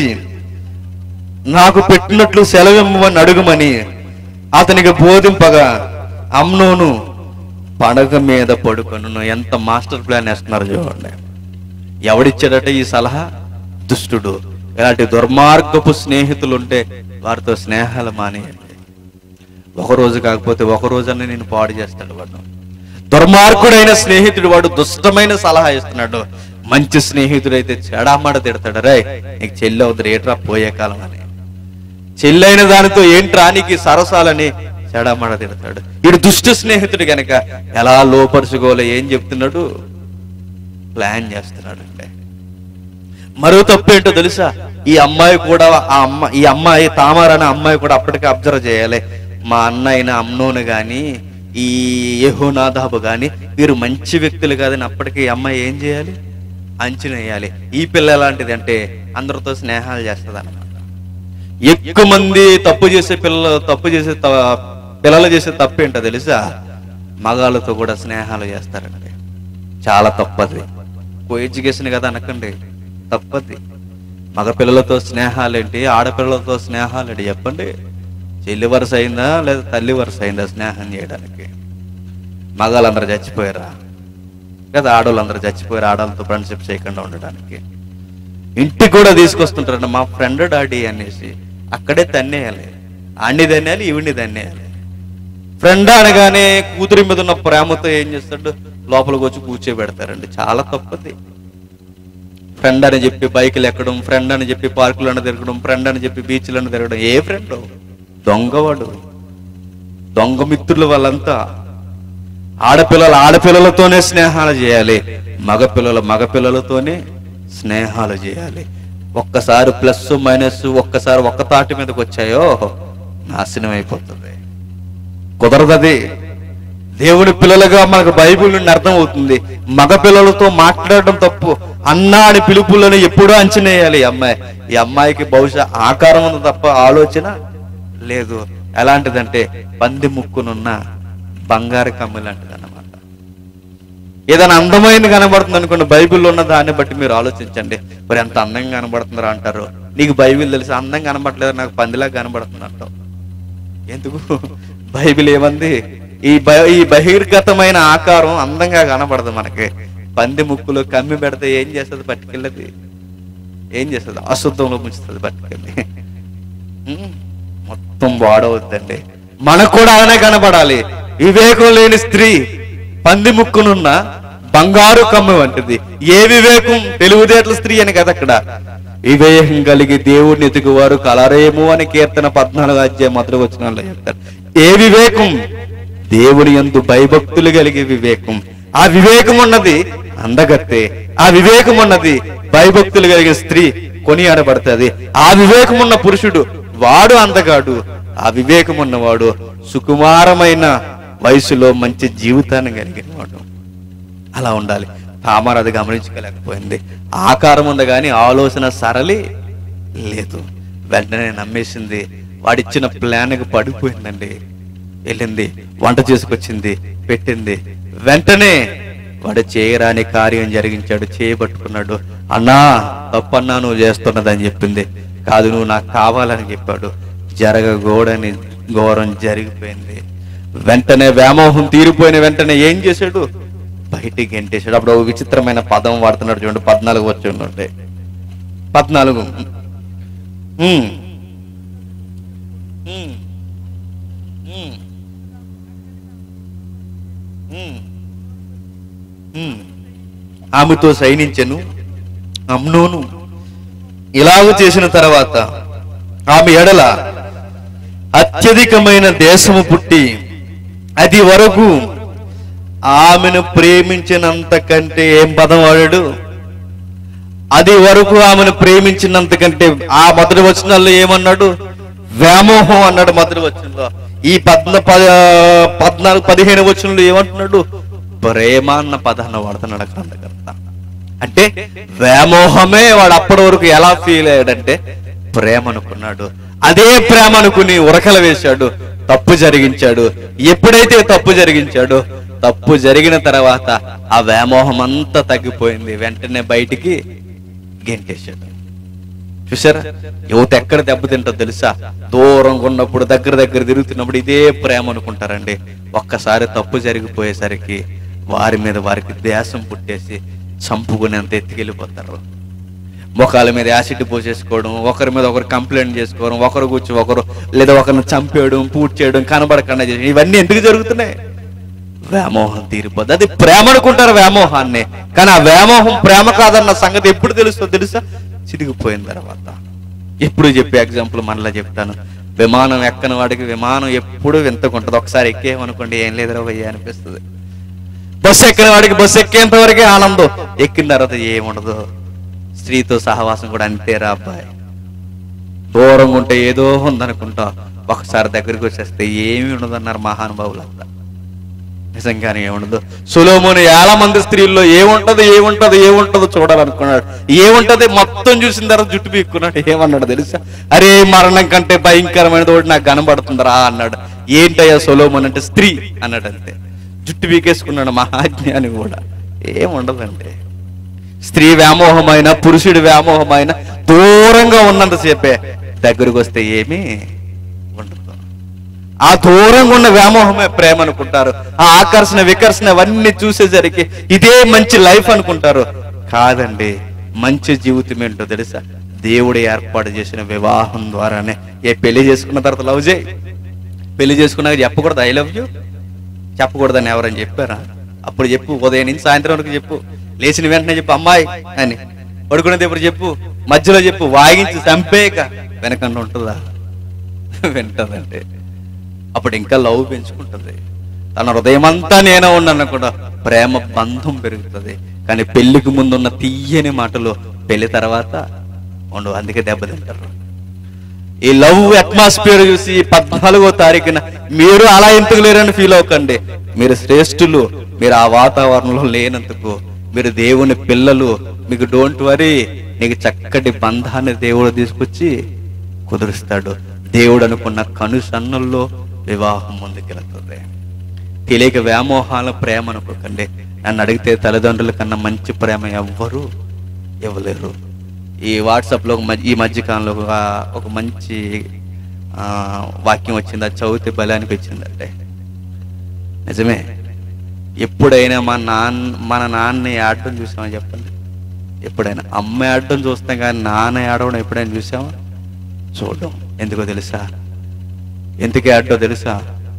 నాకు పెట్టినట్లు సెలవిమ్మని అడుగుమని అతనికి బోధింపగా అమ్నోను పడగ మీద పడుకొను ఎంత మాస్టర్ ప్లాన్ వేస్తున్నారు చూడండి ఎవడిచ్చాడట ఈ సలహా దుష్టుడు ఇలాంటి దుర్మార్గపు స్నేహితులు ఉంటే వారితో స్నేహాలు మానేయండి ఒక రోజు కాకపోతే ఒక రోజన్నా నేను పాడు చేస్తాడు వాడు దుర్మార్గుడైన స్నేహితుడు వాడు దుష్టమైన సలహా ఇస్తున్నాడు మంచి స్నేహితుడైతే చెడామడ తిడతాడు రే నీకు చెల్లి అవుతుంది ఏట్రా పోయే కాలం అని చెల్లైన దానితో ఏంట్రా నీకు ఈ సరసాలని చెడామడ తిడతాడు వీడు దుష్ట స్నేహితుడు గనక ఎలా లోపరుచుకోలే ఏం చెప్తున్నాడు ప్లాన్ చేస్తున్నాడు అంటే మరో తప్పు ఏంటో తెలుసా ఈ అమ్మాయి కూడా ఆ అమ్మ ఈ అమ్మాయి తామార్ అనే అమ్మాయి కూడా అప్పటికే అబ్జర్వ్ చేయాలి మా అన్న అయిన అమ్నోను గాని ఈ యెహోనాదాబు గాని వీరు మంచి వ్యక్తులు కాదని అప్పటికి ఈ అమ్మాయి ఏం చేయాలి అంచనా వేయాలి ఈ పిల్ల ఎలాంటిది అంటే అందరితో స్నేహాలు చేస్తుంది అనమాట ఎక్కువ మంది తప్పు చేసే పిల్లలు తప్పు చేసే త- పిల్లలు చేసే తప్పు ఏంటో తెలుసా మగాళ్ళతో కూడా స్నేహాలు చేస్తారండి చాలా తప్పది కో ఎడ్యుకేషన్ కదా అనకండి తప్పది మగ పిల్లలతో స్నేహాలేంటి ఆడపిల్లలతో స్నేహాలేంటి చెప్పండి చెల్లి వరుస అయిందా లేదా తల్లి వరుస అయిందా స్నేహం చేయడానికి మగాళ్ళందరూ చచ్చిపోయారా కదా ఆడవాళ్ళందరూ చచ్చిపోయారు ఆడవాళ్ళతో ఫ్రెండ్షిప్ చేయకుండా ఉండడానికి ఇంటికి కూడా తీసుకొస్తుంటారండి మా ఫ్రెండ్ డాడీ అనేసి అక్కడే తన్నేయాలి ఆడిని తన్నేయాలి ఈవిడ్ని తన్నేయాలి ఫ్రెండ్ అనగానే కూతురి మీద ఉన్న ప్రేమతో ఏం చేస్తాడు లోపలికి వచ్చి కూర్చోబెడతారండి చాలా తప్పది ఫ్రెండ్ అని చెప్పి బైకులు ఎక్కడం ఫ్రెండ్ అని చెప్పి పార్కులను తిరగడం ఫ్రెండ్ అని చెప్పి బీచ్లను తిరగడం ఏ ఫ్రెండ్ దొంగవాడు దొంగ మిత్రులు వాళ్ళంతా ఆడపిల్లలు ఆడపిల్లలతోనే స్నేహాలు చేయాలి మగపిల్లలు మగపిల్లలతోనే స్నేహాలు చేయాలి ఒక్కసారి ప్లస్ మైనస్ ఒక్కసారి ఒక్క తాటి మీదకి వచ్చాయో నాశనం అయిపోతుంది కుదరదది దేవుని పిల్లలుగా మనకు బైబిల్ నుండి అర్థం అవుతుంది మగ పిల్లలతో మాట్లాడడం తప్పు అన్నా అని పిలుపులను ఎప్పుడూ అంచనేయాలి ఈ అమ్మాయి ఈ అమ్మాయికి బహుశా ఆకారం ఉంది తప్ప ఆలోచన లేదు ఎలాంటిదంటే పంది ముక్కునున్న బంగారు కమ్మి లాంటిది అన్నమాట ఏదైనా అందమైనది కనబడుతుంది అనుకోండి బైబిల్లో ఉన్న దాన్ని బట్టి మీరు ఆలోచించండి మరి ఎంత అందంగా కనబడుతుందో అంటారు నీకు బైబిల్ తెలిసి అందం కనబడలేదు నాకు పందిలా కనబడుతుంది అంటావు ఎందుకు బైబిల్ ఏమంది ఈ బ- ఈ బహిర్గతమైన ఆకారం అందంగా కనబడదు మనకి పంది ముక్కులో కమ్మి పెడితే ఏం చేస్తుంది పట్టుకెళ్ళది ఏం చేస్తుంది అశుద్ధంలో ముంచుతుంది పట్టుకెళ్ళి ఉమ్, మొత్తం వాడవద్దండి మనకు కూడా అలానే కనబడాలి వివేకం లేని స్త్రీ పంది ముక్కునున్న బంగారు కమ్మి వంటిది ఏ వివేకం తెలుగుదేట్ల స్త్రీ అని కదా అక్కడ వివేకం కలిగి దేవుడిని ఎతుకువారు కలరేమో అని కీర్తన పద్నాలుగు అధ్యాయం మొదలు వచ్చిన చెప్తారు ఏ వివేకం దేవుని యందు భయభక్తులు కలిగే వివేకం ఆ వివేకం ఉన్నది అందగత్తే ఆ వివేకం ఉన్నది భయభక్తులు కలిగే స్త్రీ కొనియాడబడుతుంది ఆ వివేకం ఉన్న పురుషుడు వాడు అందగాడు ఆ వివేకం ఉన్నవాడు సుకుమారమైన వయసులో మంచి జీవితాన్ని కలిగిన వాడు అలా ఉండాలి తామర అది గమనించుకోలేకపోయింది ఆకారం ఉంది కానీ ఆలోచన సరళి లేదు వెంటనే నమ్మేసింది వాడిచ్చిన ప్లాన్కి పడిపోయిందండి వెళ్ళింది వంట చేసుకొచ్చింది పెట్టింది వెంటనే వాడు చేయరాని కార్యం జరిగించాడు చేయబట్టుకున్నాడు అన్నా తప్పన్నా నువ్వు చేస్తున్నదని చెప్పింది కాదు నువ్వు నాకు కావాలని చెప్పాడు జరగకూడని ఘోరం జరిగిపోయింది వెంటనే వ్యామోహం తీరిపోయిన వెంటనే ఏం చేశాడు బయటికి గెంటేశాడు అప్పుడు ఒక విచిత్రమైన పదం వాడుతున్నాడు చూడండి పద్నాలుగు వచ్చి ఉండే పద్నాలుగు ఉమ్. ఉమ్. ఉమ్. ఉమ్. ఉమ్. ఆమెతో సైనించెను అమ్నోను ఇలాగ చేసిన తర్వాత ఆమె ఎడల అత్యధికమైన దేశము పుట్టి అది వరకు ఆమెను ప్రేమించినంత కంటే ఏం పదం వాడాడు అది వరకు ఆమెను ప్రేమించినంత కంటే ఆ మొదటి వచనాల్లో ఏమన్నాడు వ్యామోహం అన్నాడు మొదటి వచనంలో ఈ పద్న పద- పద్నాలుగు పదిహేను వచనంలో ఏమంటున్నాడు ప్రేమ అన్న పదాన్ని వాడుతున్నాడు గ్రంథకర్త అంటే వ్యామోహమే వాడు అప్పటి వరకు ఎలా ఫీల్ అయ్యాడంటే ప్రేమ అనుకున్నాడు అదే ప్రేమ అనుకుని ఉరకల వేశాడు తప్పు జరిగించాడు ఎప్పుడైతే తప్పు జరిగించాడో తప్పు జరిగిన తర్వాత ఆ వ్యామోహం అంతా తగ్గిపోయింది వెంటనే బయటికి గెంటేశాడు చూసారా యువత ఎక్కడ దెబ్బతింటో తెలుసా దూరంగా ఉన్నప్పుడు దగ్గర దగ్గర తిరుగుతున్నప్పుడు ఇదే ప్రేమ అనుకుంటారండి ఒక్కసారి తప్పు జరిగిపోయేసరికి వారి మీద వారికి దేశం పుట్టేసి చంపుకునేంత ఎత్తుకెళ్ళిపోతారు ముఖాల మీద యాసిడ్ పోసేసుకోవడం ఒకరి మీద ఒకరు కంప్లైంట్ చేసుకోవడం ఒకరు కూర్చో ఒకరు లేదా ఒకరిని చంపేయడం పూర్తి చేయడం కనబడకుండా చేయడం ఇవన్నీ ఎందుకు జరుగుతున్నాయి వ్యామోహం తీరిపోద్ది అది ప్రేమ అనుకుంటారు వ్యామోహాన్ని కానీ ఆ వ్యామోహం ప్రేమ కాదన్న సంగతి ఎప్పుడు తెలుస్తుందో తెలుసా చిరిగిపోయిన తర్వాత ఎప్పుడు చెప్పే ఎగ్జాంపుల్ మనలా చెప్తాను విమానం ఎక్కని వాడికి విమానం ఎప్పుడు వింతకుంటది ఒకసారి ఎక్కేమనుకోండి ఏం లేదురా భయ్య అనిపిస్తుంది బస్సు ఎక్కిన వాడికి బస్సు ఎక్కేంత వరకే ఆనందం ఎక్కిన తర్వాత ఏముండదు స్త్రీతో సహవాసం కూడా అంతేరా అబ్బాయి దూరంగా ఉంటే ఏదో ఉందనుకుంటా ఒకసారి దగ్గరికి వచ్చేస్తే ఏమీ ఉండదన్నారు మహానుభావులంతా నిజంగానే ఏముండదు సులోముని ఏళ్ళ మంది స్త్రీల్లో ఏముంటది ఏముంటది ఏముంటదో చూడాలనుకున్నాడు ఏముంటది మొత్తం చూసిన తర్వాత జుట్టు పీక్కున్నాడు ఏమన్నాడు తెలుసా అరే మరణం కంటే భయంకరమైనది ఒకటి నాకు కనబడుతుందిరా అన్నాడు ఏంటయ్యా సొలోమన్ అంటే స్త్రీ అన్నాడు అంతే జుట్టు పీకేసుకున్నాడు మహాజ్ఞాని కూడా ఏముండదండి స్త్రీ వ్యామోహమైన పురుషుడి వ్యామోహమైన దూరంగా ఉన్నంతసేపే దగ్గరకు వస్తే ఏమీ ఉండదు ఆ దూరంగా ఉన్న వ్యామోహమే ప్రేమ అనుకుంటారు ఆ ఆకర్షణ వికర్షణ అవన్నీ చూసేసరికి ఇదే మంచి లైఫ్ అనుకుంటారు కాదండి మంచి జీవితం ఏంటో తెలుసా దేవుడు ఏర్పాటు చేసిన వివాహం ద్వారానే ఏ పెళ్లి చేసుకున్న తర్వాత లవ్ చేయి పెళ్లి చేసుకున్నాక చెప్పకూడదు ఐ లవ్ యూ చెప్పకూడదని ఎవరని చెప్పారా అప్పుడు చెప్పు ఉదయం నుంచి సాయంత్రం వరకు చెప్పు లేచిన వెంటనే చెప్పు అమ్మాయి అని పడుకునేది ఇప్పుడు చెప్పు మధ్యలో చెప్పు వాగించి చంపేయక వెనకండి ఉంటుందా వింటదంటే అప్పుడు ఇంకా లవ్ పెంచుకుంటుంది తన హృదయం అంతా నేనే ఉన్నాను కూడా ప్రేమ బంధం పెరుగుతుంది కానీ పెళ్లికి ముందున్న తీయని మాటలు పెళ్లి తర్వాత ఉండవు అందుకే దెబ్బతింటారు ఈ లవ్ అట్మాస్ఫియర్ చూసి పద్నాలుగో తారీఖున మీరు అలా ఎందుకు లేరని ఫీల్ అవ్వకండి మీరు శ్రేష్ఠులు మీరు ఆ వాతావరణంలో లేనందుకు మీరు దేవుని పిల్లలు మీకు డోంట్ వరీ నీకు చక్కటి బంధాన్ని దేవుడు తీసుకొచ్చి కుదురుస్తాడు దేవుడు అనుకున్న కనుసన్నుల్లో వివాహం ముందుకెళ్తుంది తెలియక వ్యామోహాల ప్రేమ అనుకోకండి నన్ను అడిగితే తల్లిదండ్రుల కన్నా మంచి ప్రేమ ఎవ్వరు ఇవ్వలేరు ఈ వాట్సాప్లో ఒక మధ్య- ఈ మధ్యకాలంలో ఒక ఒక మంచి ఆ, వాక్యం వచ్చింది అది చదివితే భలే అనిపించింది అంటే నిజమే ఎప్పుడైనా మా నాన్న మన నాన్న ఆడటం చూసామని చెప్పండి ఎప్పుడైనా అమ్మ ఆడటం చూస్తాం కానీ నాన్న ఆడడం ఎప్పుడైనా చూసామా చూడడం ఎందుకో తెలుసా ఎందుకు ఆడటో తెలుసా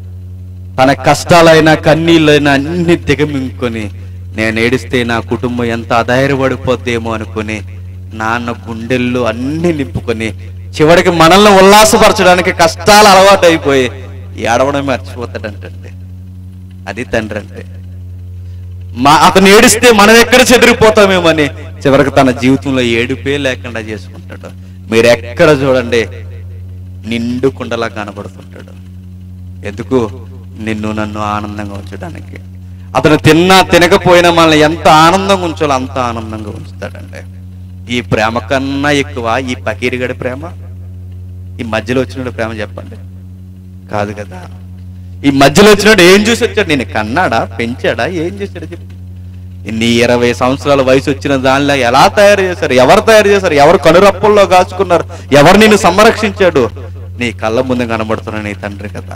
తన కష్టాలైనా కన్నీళ్ళైనా అన్ని దిగమింగుకొని నేను ఏడిస్తే నా కుటుంబం ఎంత అధైర్యపడిపోద్దేమో అనుకుని నాన్న గుండెల్లో అన్ని నింపుకొని చివరికి మనల్ని ఉల్లాసపరచడానికి కష్టాలు అలవాటు అయిపోయి ఏడవడం మర్చిపోతాడంటండి అది తండ్రి అంటే మా అతను ఏడిస్తే మనం ఎక్కడ చెదిరిపోతామేమని చివరికి తన జీవితంలో ఏడుపే లేకుండా చేసుకుంటాడు మీరు ఎక్కడ చూడండి నిండు కుండలా కనబడుతుంటాడు ఎందుకు నిన్ను నన్ను ఆనందంగా ఉంచడానికి అతను తిన్నా తినకపోయినా మనల్ని ఎంత ఆనందంగా ఉంచాలో అంత ఆనందంగా ఉంచుతాడండి ఈ ప్రేమ కన్నా ఎక్కువ ఈ పకీరిగడి ప్రేమ ఈ మధ్యలో వచ్చినప్పుడు ప్రేమ చెప్పండి కాదు కదా ఈ మధ్యలో వచ్చినట్టు ఏం చూసి వచ్చాడు నేను కన్నాడా పెంచాడా ఏం చేశాడు చెప్పు ఇన్ని ఇరవై సంవత్సరాల వయసు వచ్చిన దానిలో ఎలా తయారు చేశారు ఎవరు తయారు చేశారు ఎవరు కనురప్పుల్లో కాచుకున్నారు ఎవరు నిన్ను సంరక్షించాడు నీ కళ్ళ ముందు కనబడుతున్న నీ తండ్రి కదా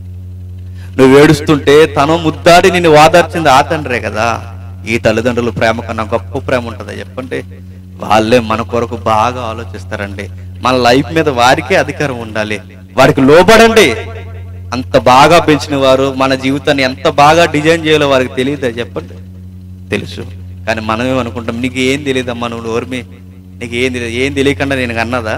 నువ్వు ఏడుస్తుంటే తను ముద్దాడి నిన్ను వాదార్చింది ఆ తండ్రే కదా ఈ తల్లిదండ్రుల ప్రేమ కన్నా గొప్ప ప్రేమ ఉంటుందా చెప్పండి వాళ్ళే మన కొరకు బాగా ఆలోచిస్తారండి మన లైఫ్ మీద వారికే అధికారం ఉండాలి వారికి లోబడండి అంత బాగా పెంచిన వారు మన జీవితాన్ని ఎంత బాగా డిజైన్ చేయాలో వారికి తెలియదా చెప్పండి తెలుసు కానీ మనం ఏమనుకుంటాం నీకు ఏం తెలియదమ్మా నువ్వు ఓర్మి నీకు ఏం తెలియదు ఏం తెలియకుండా నేను అన్నదా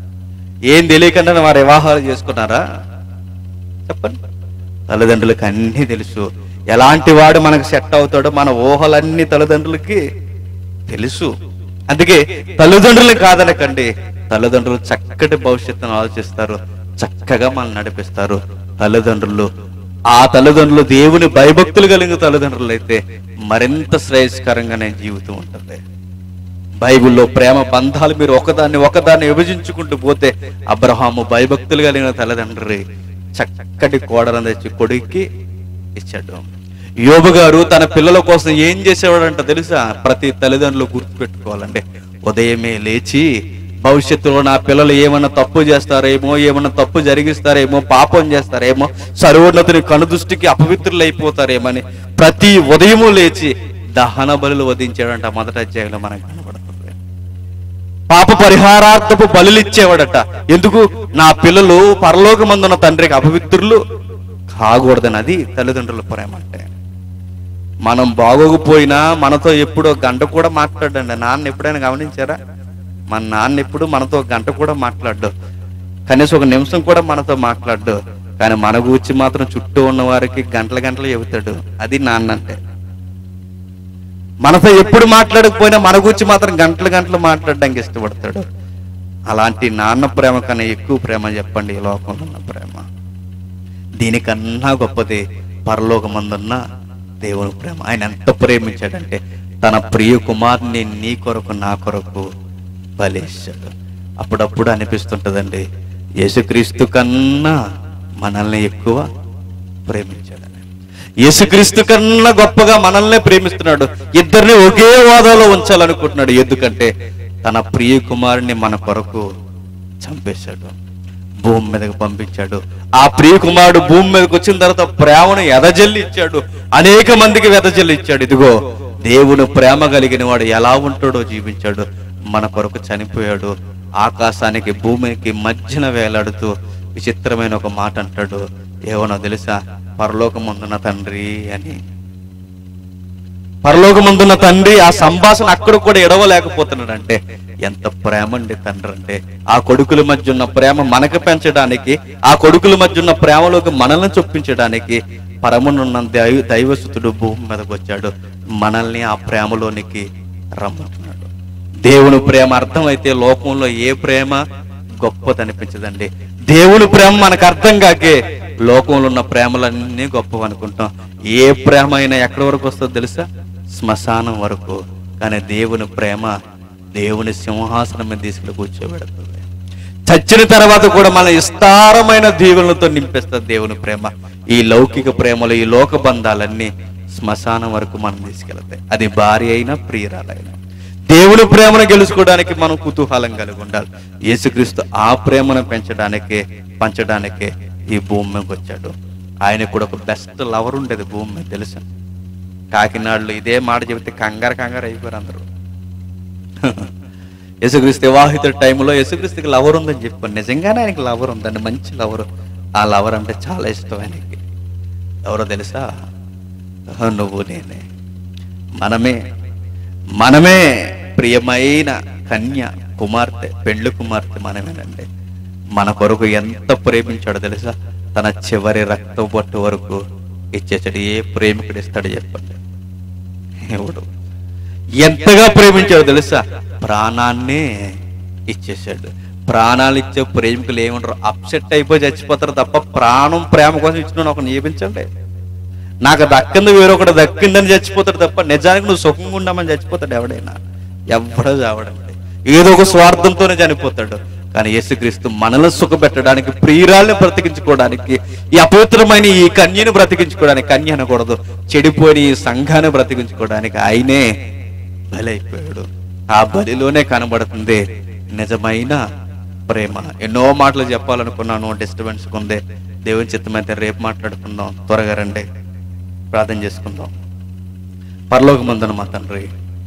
ఏం తెలియకుండా వారు వివాహాలు చేసుకున్నారా చెప్పండి తల్లిదండ్రులకి అన్నీ తెలుసు ఎలాంటి వాడు మనకు సెట్ అవుతాడో మన ఊహలన్నీ తల్లిదండ్రులకి తెలుసు అందుకే తల్లిదండ్రులు కాదనకండి తల్లిదండ్రులు చక్కటి భవిష్యత్తును ఆలోచిస్తారు చక్కగా మనల్ని నడిపిస్తారు తల్లిదండ్రులు ఆ తల్లిదండ్రులు దేవుని భయభక్తులు కలిగిన తల్లిదండ్రులు అయితే మరింత శ్రేయస్కరంగానే జీవితం ఉంటుంది బైబిల్లో ప్రేమ బంధాలు మీరు ఒకదాన్ని ఒకదాన్ని విభజించుకుంటూ పోతే అబ్రహాము భయభక్తులు కలిగిన తల్లిదండ్రి చక్కటి కోడలను తెచ్చి కొడుక్కి ఇచ్చాడు యోబు గారు తన పిల్లల కోసం ఏం చేసేవాడంట తెలుసా ప్రతి తల్లిదండ్రులు గుర్తుపెట్టుకోవాలండి ఉదయమే లేచి భవిష్యత్తులో నా పిల్లలు ఏమన్నా తప్పు చేస్తారేమో ఏమన్నా తప్పు జరిగిస్తారేమో పాపం చేస్తారేమో సర్వోన్నతుని కనుదృష్టికి అపవిత్రులు అయిపోతారేమని ప్రతి ఉదయము లేచి దహన బలులు వధించాడంట మొదటి అధ్యాయంలో మనకు కనబడుతుంది పాప పరిహారార్థపు బలులు ఇచ్చేవాడట ఎందుకు నా పిల్లలు పరలోకమందున్న తండ్రికి అపవిత్రులు కాకూడదని అది తల్లిదండ్రుల ప్రేమ అంటే మనం బాగోకపోయినా మనతో ఎప్పుడో గంట కూడా మాట్లాడండి నాన్న ఎప్పుడైనా గమనించారా మన నాన్న ఎప్పుడు మనతో ఒక గంట కూడా మాట్లాడ్డు కనీసం ఒక నిమిషం కూడా మనతో మాట్లాడ్డు కానీ మన గురించి మాత్రం చుట్టూ ఉన్న వారికి గంటల గంటలు చెబుతాడు అది నాన్న అంటే మనతో ఎప్పుడు మాట్లాడకపోయినా మన గురించి మాత్రం గంటలు గంటలు మాట్లాడడానికి ఇష్టపడతాడు అలాంటి నాన్న ప్రేమ కన్నా ఎక్కువ ప్రేమ చెప్పండి ఈ లోకంలో ఉన్న ప్రేమ దీనికన్నా గొప్పది పరలోకమందున్న దేవుని ప్రేమ ఆయన ఎంత ప్రేమించాడంటే తన ప్రియ కుమార్ని నీ కొరకు నా కొరకు బలిస్తాడు అప్పుడప్పుడు అనిపిస్తుంటదండి యేసుక్రీస్తు కన్నా మనల్ని ఎక్కువ ప్రేమించాడని యేసుక్రీస్తు కన్నా గొప్పగా మనల్నే ప్రేమిస్తున్నాడు ఇద్దరిని ఒకే వాదాలో ఉంచాలనుకుంటున్నాడు ఎందుకంటే తన ప్రియ కుమారుని మన కొరకు చంపేశాడు భూమి మీదకి పంపించాడు ఆ ప్రియ కుమారుడు భూమి మీదకి వచ్చిన తర్వాత ప్రేమను ఎదజల్లి ఇచ్చాడు అనేక మందికి వెదజల్లి ఇచ్చాడు ఇదిగో దేవుని ప్రేమ కలిగిన వాడు ఎలా ఉంటాడో జీవించాడు మన కొరకు చనిపోయాడు ఆకాశానికి భూమికి మధ్యన వేలాడుతూ విచిత్రమైన ఒక మాట అంటాడు ఏమనో తెలుసా పరలోకముందున్న తండ్రి అని పరలోకమందున్న తండ్రి ఆ సంభాషణ అక్కడ కూడా ఎడవలేకపోతున్నాడు అంటే ఎంత ప్రేమ అండి తండ్రి అంటే ఆ కొడుకుల మధ్య ఉన్న ప్రేమ మనకు పెంచడానికి ఆ కొడుకుల మధ్య ఉన్న ప్రేమలోకి మనల్ని చొప్పించడానికి పరమునున్న దైవ దైవసుతుడు భూమి మీదకి వచ్చాడు మనల్ని ఆ ప్రేమలోనికి రమ్మంటున్నాడు దేవుని ప్రేమ అర్థమైతే లోకంలో ఏ ప్రేమ గొప్పదనిపించదండి దేవుని ప్రేమ మనకు అర్థం కాకే లోకంలో ఉన్న ప్రేమలన్నీ గొప్పవి అనుకుంటాం ఏ ప్రేమ అయినా ఎక్కడి వరకు వస్తుందో తెలుసా శ్మశానం వరకు కానీ దేవుని ప్రేమ దేవుని సింహాసనం మీద తీసుకుని కూర్చోబెడుతుంది చచ్చిన తర్వాత కూడా మన విస్తారమైన దీవులతో నింపేస్తుంది దేవుని ప్రేమ ఈ లౌకిక ప్రేమలు ఈ లోక బంధాలన్నీ శ్మశానం వరకు మనం తీసుకెళ్తాయి అది భార్య అయినా ప్రియురాలైనా దేవుని ప్రేమను గెలుచుకోవడానికి మనం కుతూహలం కలిగి ఉండాలి యేసుక్రీస్తు ఆ ప్రేమను పెంచడానికే పంచడానికే ఈ భూమి మీదకి వచ్చాడు ఆయన కూడా ఒక బెస్ట్ లవర్ ఉండేది భూమి మీద తెలుసా కాకినాడలో ఇదే మాట చెబితే కంగారు కంగారు అయిపోయారు అందరూ యేసుక్రీస్తు వివాహిత టైంలో యేసుక్రీస్తుకి లవర్ ఉందని చెప్పాను నిజంగానే ఆయనకి లవర్ ఉందండి మంచి లవర్ ఆ లవర్ అంటే చాలా ఇష్టం ఆయనకి ఎవరో తెలుసా ఆహా, నువ్వు నేనే మనమే మనమే ప్రియమైన కన్య కుమార్తె పెండ్లి కుమార్తె మనమేనండి మన కొరకు ఎంత ప్రేమించాడో తెలుసా తన చివరి రక్త బొట్టు వరకు ఇచ్చేసాడు ఏ ప్రేమికుడు ఇస్తాడు చెప్పండి ఎవడు ఎంతగా ప్రేమించాడు తెలుసా ప్రాణాన్ని ఇచ్చేసాడు ప్రాణాలు ఇచ్చే ప్రేమికులు ఏమంటారు అప్సెట్ అయిపోయి చచ్చిపోతారు తప్ప ప్రాణం ప్రేమ కోసం ఇచ్చిన ఒక నియమించండి నాకు దక్కింది వేరొకటి దక్కిందని చచ్చిపోతాడు తప్ప నిజానికి నువ్వు సుఖంగా ఉండమని చచ్చిపోతాడు ఎవడైనా ఎవడో చావడండి ఏదో ఒక స్వార్థంతోనే చనిపోతాడు కానీ యేసుక్రీస్తు మనల్ని సుఖపెట్టడానికి ప్రియురాల్ని బ్రతికించుకోవడానికి ఈ అపవిత్రమైన ఈ కన్యను బ్రతికించుకోవడానికి కన్య అనకూడదు చెడిపోయిన ఈ సంఘాన్ని బ్రతికించుకోవడానికి ఆయనే బలైపోయాడు ఆ బలిలోనే కనబడుతుంది నిజమైన ప్రేమ ఎన్నో మాటలు చెప్పాలనుకున్నాను డిస్టర్బెన్స్ ఉంది దేవుని చిత్తమైతే రేపు మాట్లాడుకుందాం త్వరగా రండి ప్రార్థన చేసుకుందాం పరలోకమందున మా తండ్రి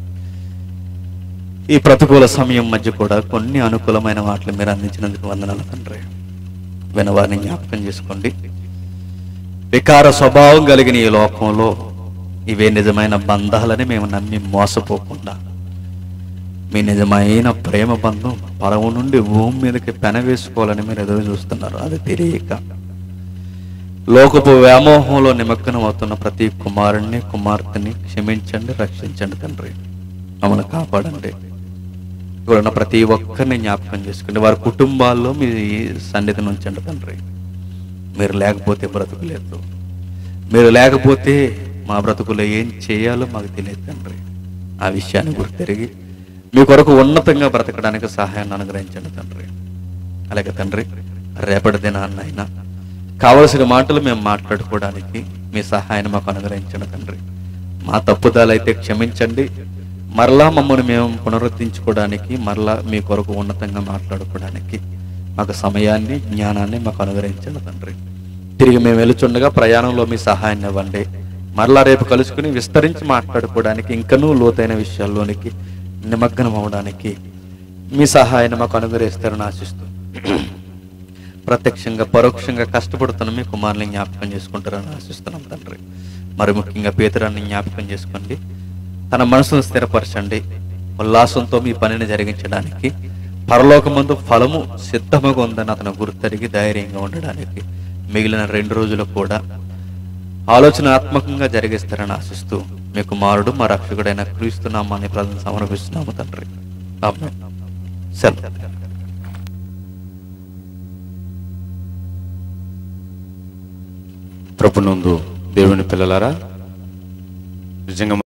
ఈ ప్రతికూల సమయం మధ్య కూడా కొన్ని అనుకూలమైన మాటలు మీరు అందించినందుకు వందనాలు తండ్రి వినవారిని జ్ఞాపకం చేసుకోండి వికార స్వభావం కలిగిన ఈ లోకంలో ఇవే నిజమైన బంధాలని మేము నమ్మి మోసపోకుండా మీ నిజమైన ప్రేమ బంధం పరము నుండి భూమి మీదకి పెనవేసుకోవాలని మీరు ఎదురు చూస్తున్నారు అది తెలియక లోకపు వ్యామోహంలో నిమగ్నం అవుతున్న ప్రతి కుమారుణ్ణి కుమార్తెని క్షమించండి రక్షించండి తండ్రి మమ్మల్ని కాపాడండి ఇక్కడ ఉన్న ప్రతి ఒక్కరిని జ్ఞాపకం చేసుకోండి వారి కుటుంబాల్లో మీ సన్నిధిని ఉంచండి తండ్రి మీరు లేకపోతే బ్రతుకులేదు మీరు లేకపోతే మా బ్రతుకులో ఏం చేయాలో మాకు తెలియదు తండ్రి ఆ విషయాన్ని గుర్తెరిగి మీ కొరకు ఉన్నతంగా బ్రతకడానికి సహాయాన్ని అనుగ్రహించండి తండ్రి అలాగే తండ్రి రేపటి దినాన్నైనా కావలసిన మాటలు మేము మాట్లాడుకోవడానికి మీ సహాయాన్ని మాకు అనుగ్రహించండి తండ్రి మా తప్పుదాలైతే క్షమించండి మరలా మమ్మల్ని మేము పునరుద్ధరించుకోవడానికి మరలా మీ కొరకు ఉన్నతంగా మాట్లాడుకోవడానికి మాకు సమయాన్ని జ్ఞానాన్ని మాకు అనుగ్రహించండి తండ్రి తిరిగి మేము వెలుచుండగా ప్రయాణంలో మీ సహాయాన్ని ఇవ్వండి మరలా రేపు కలుసుకుని విస్తరించి మాట్లాడుకోవడానికి ఇంకనూ లోతైన విషయాల్లోనికి నిమగ్నం అవడానికి మీ సహాయాన్ని మాకు అనుగ్రహిస్తారని ఆశిస్తూ ప్రత్యక్షంగా పరోక్షంగా కష్టపడుతున్న మీ కుమారుని జ్ఞాపకం చేసుకుంటారని ఆశిస్తున్నాం తండ్రి మరి ముఖ్యంగా పేతురాన్ని జ్ఞాపకం చేసుకోండి తన మనసును స్థిరపరచండి ఉల్లాసంతో మీ పనిని జరిగించడానికి పరలోకమందు ఫలము సిద్ధముగా ఉందని అతను గుర్తెరిగి ధైర్యంగా ఉండడానికి మిగిలిన రెండు రోజులు కూడా ఆలోచనాత్మకంగా జరిగిస్తారని ఆశిస్తూ మీ కుమారుడు మా రక్షకుడైన క్రీస్తున్నామని ప్రజలు సమర్పిస్తున్నాము తండ్రి ఆమేన్. సెలవు ప్రభునందు దేవుని పిల్లలారా నిజంగా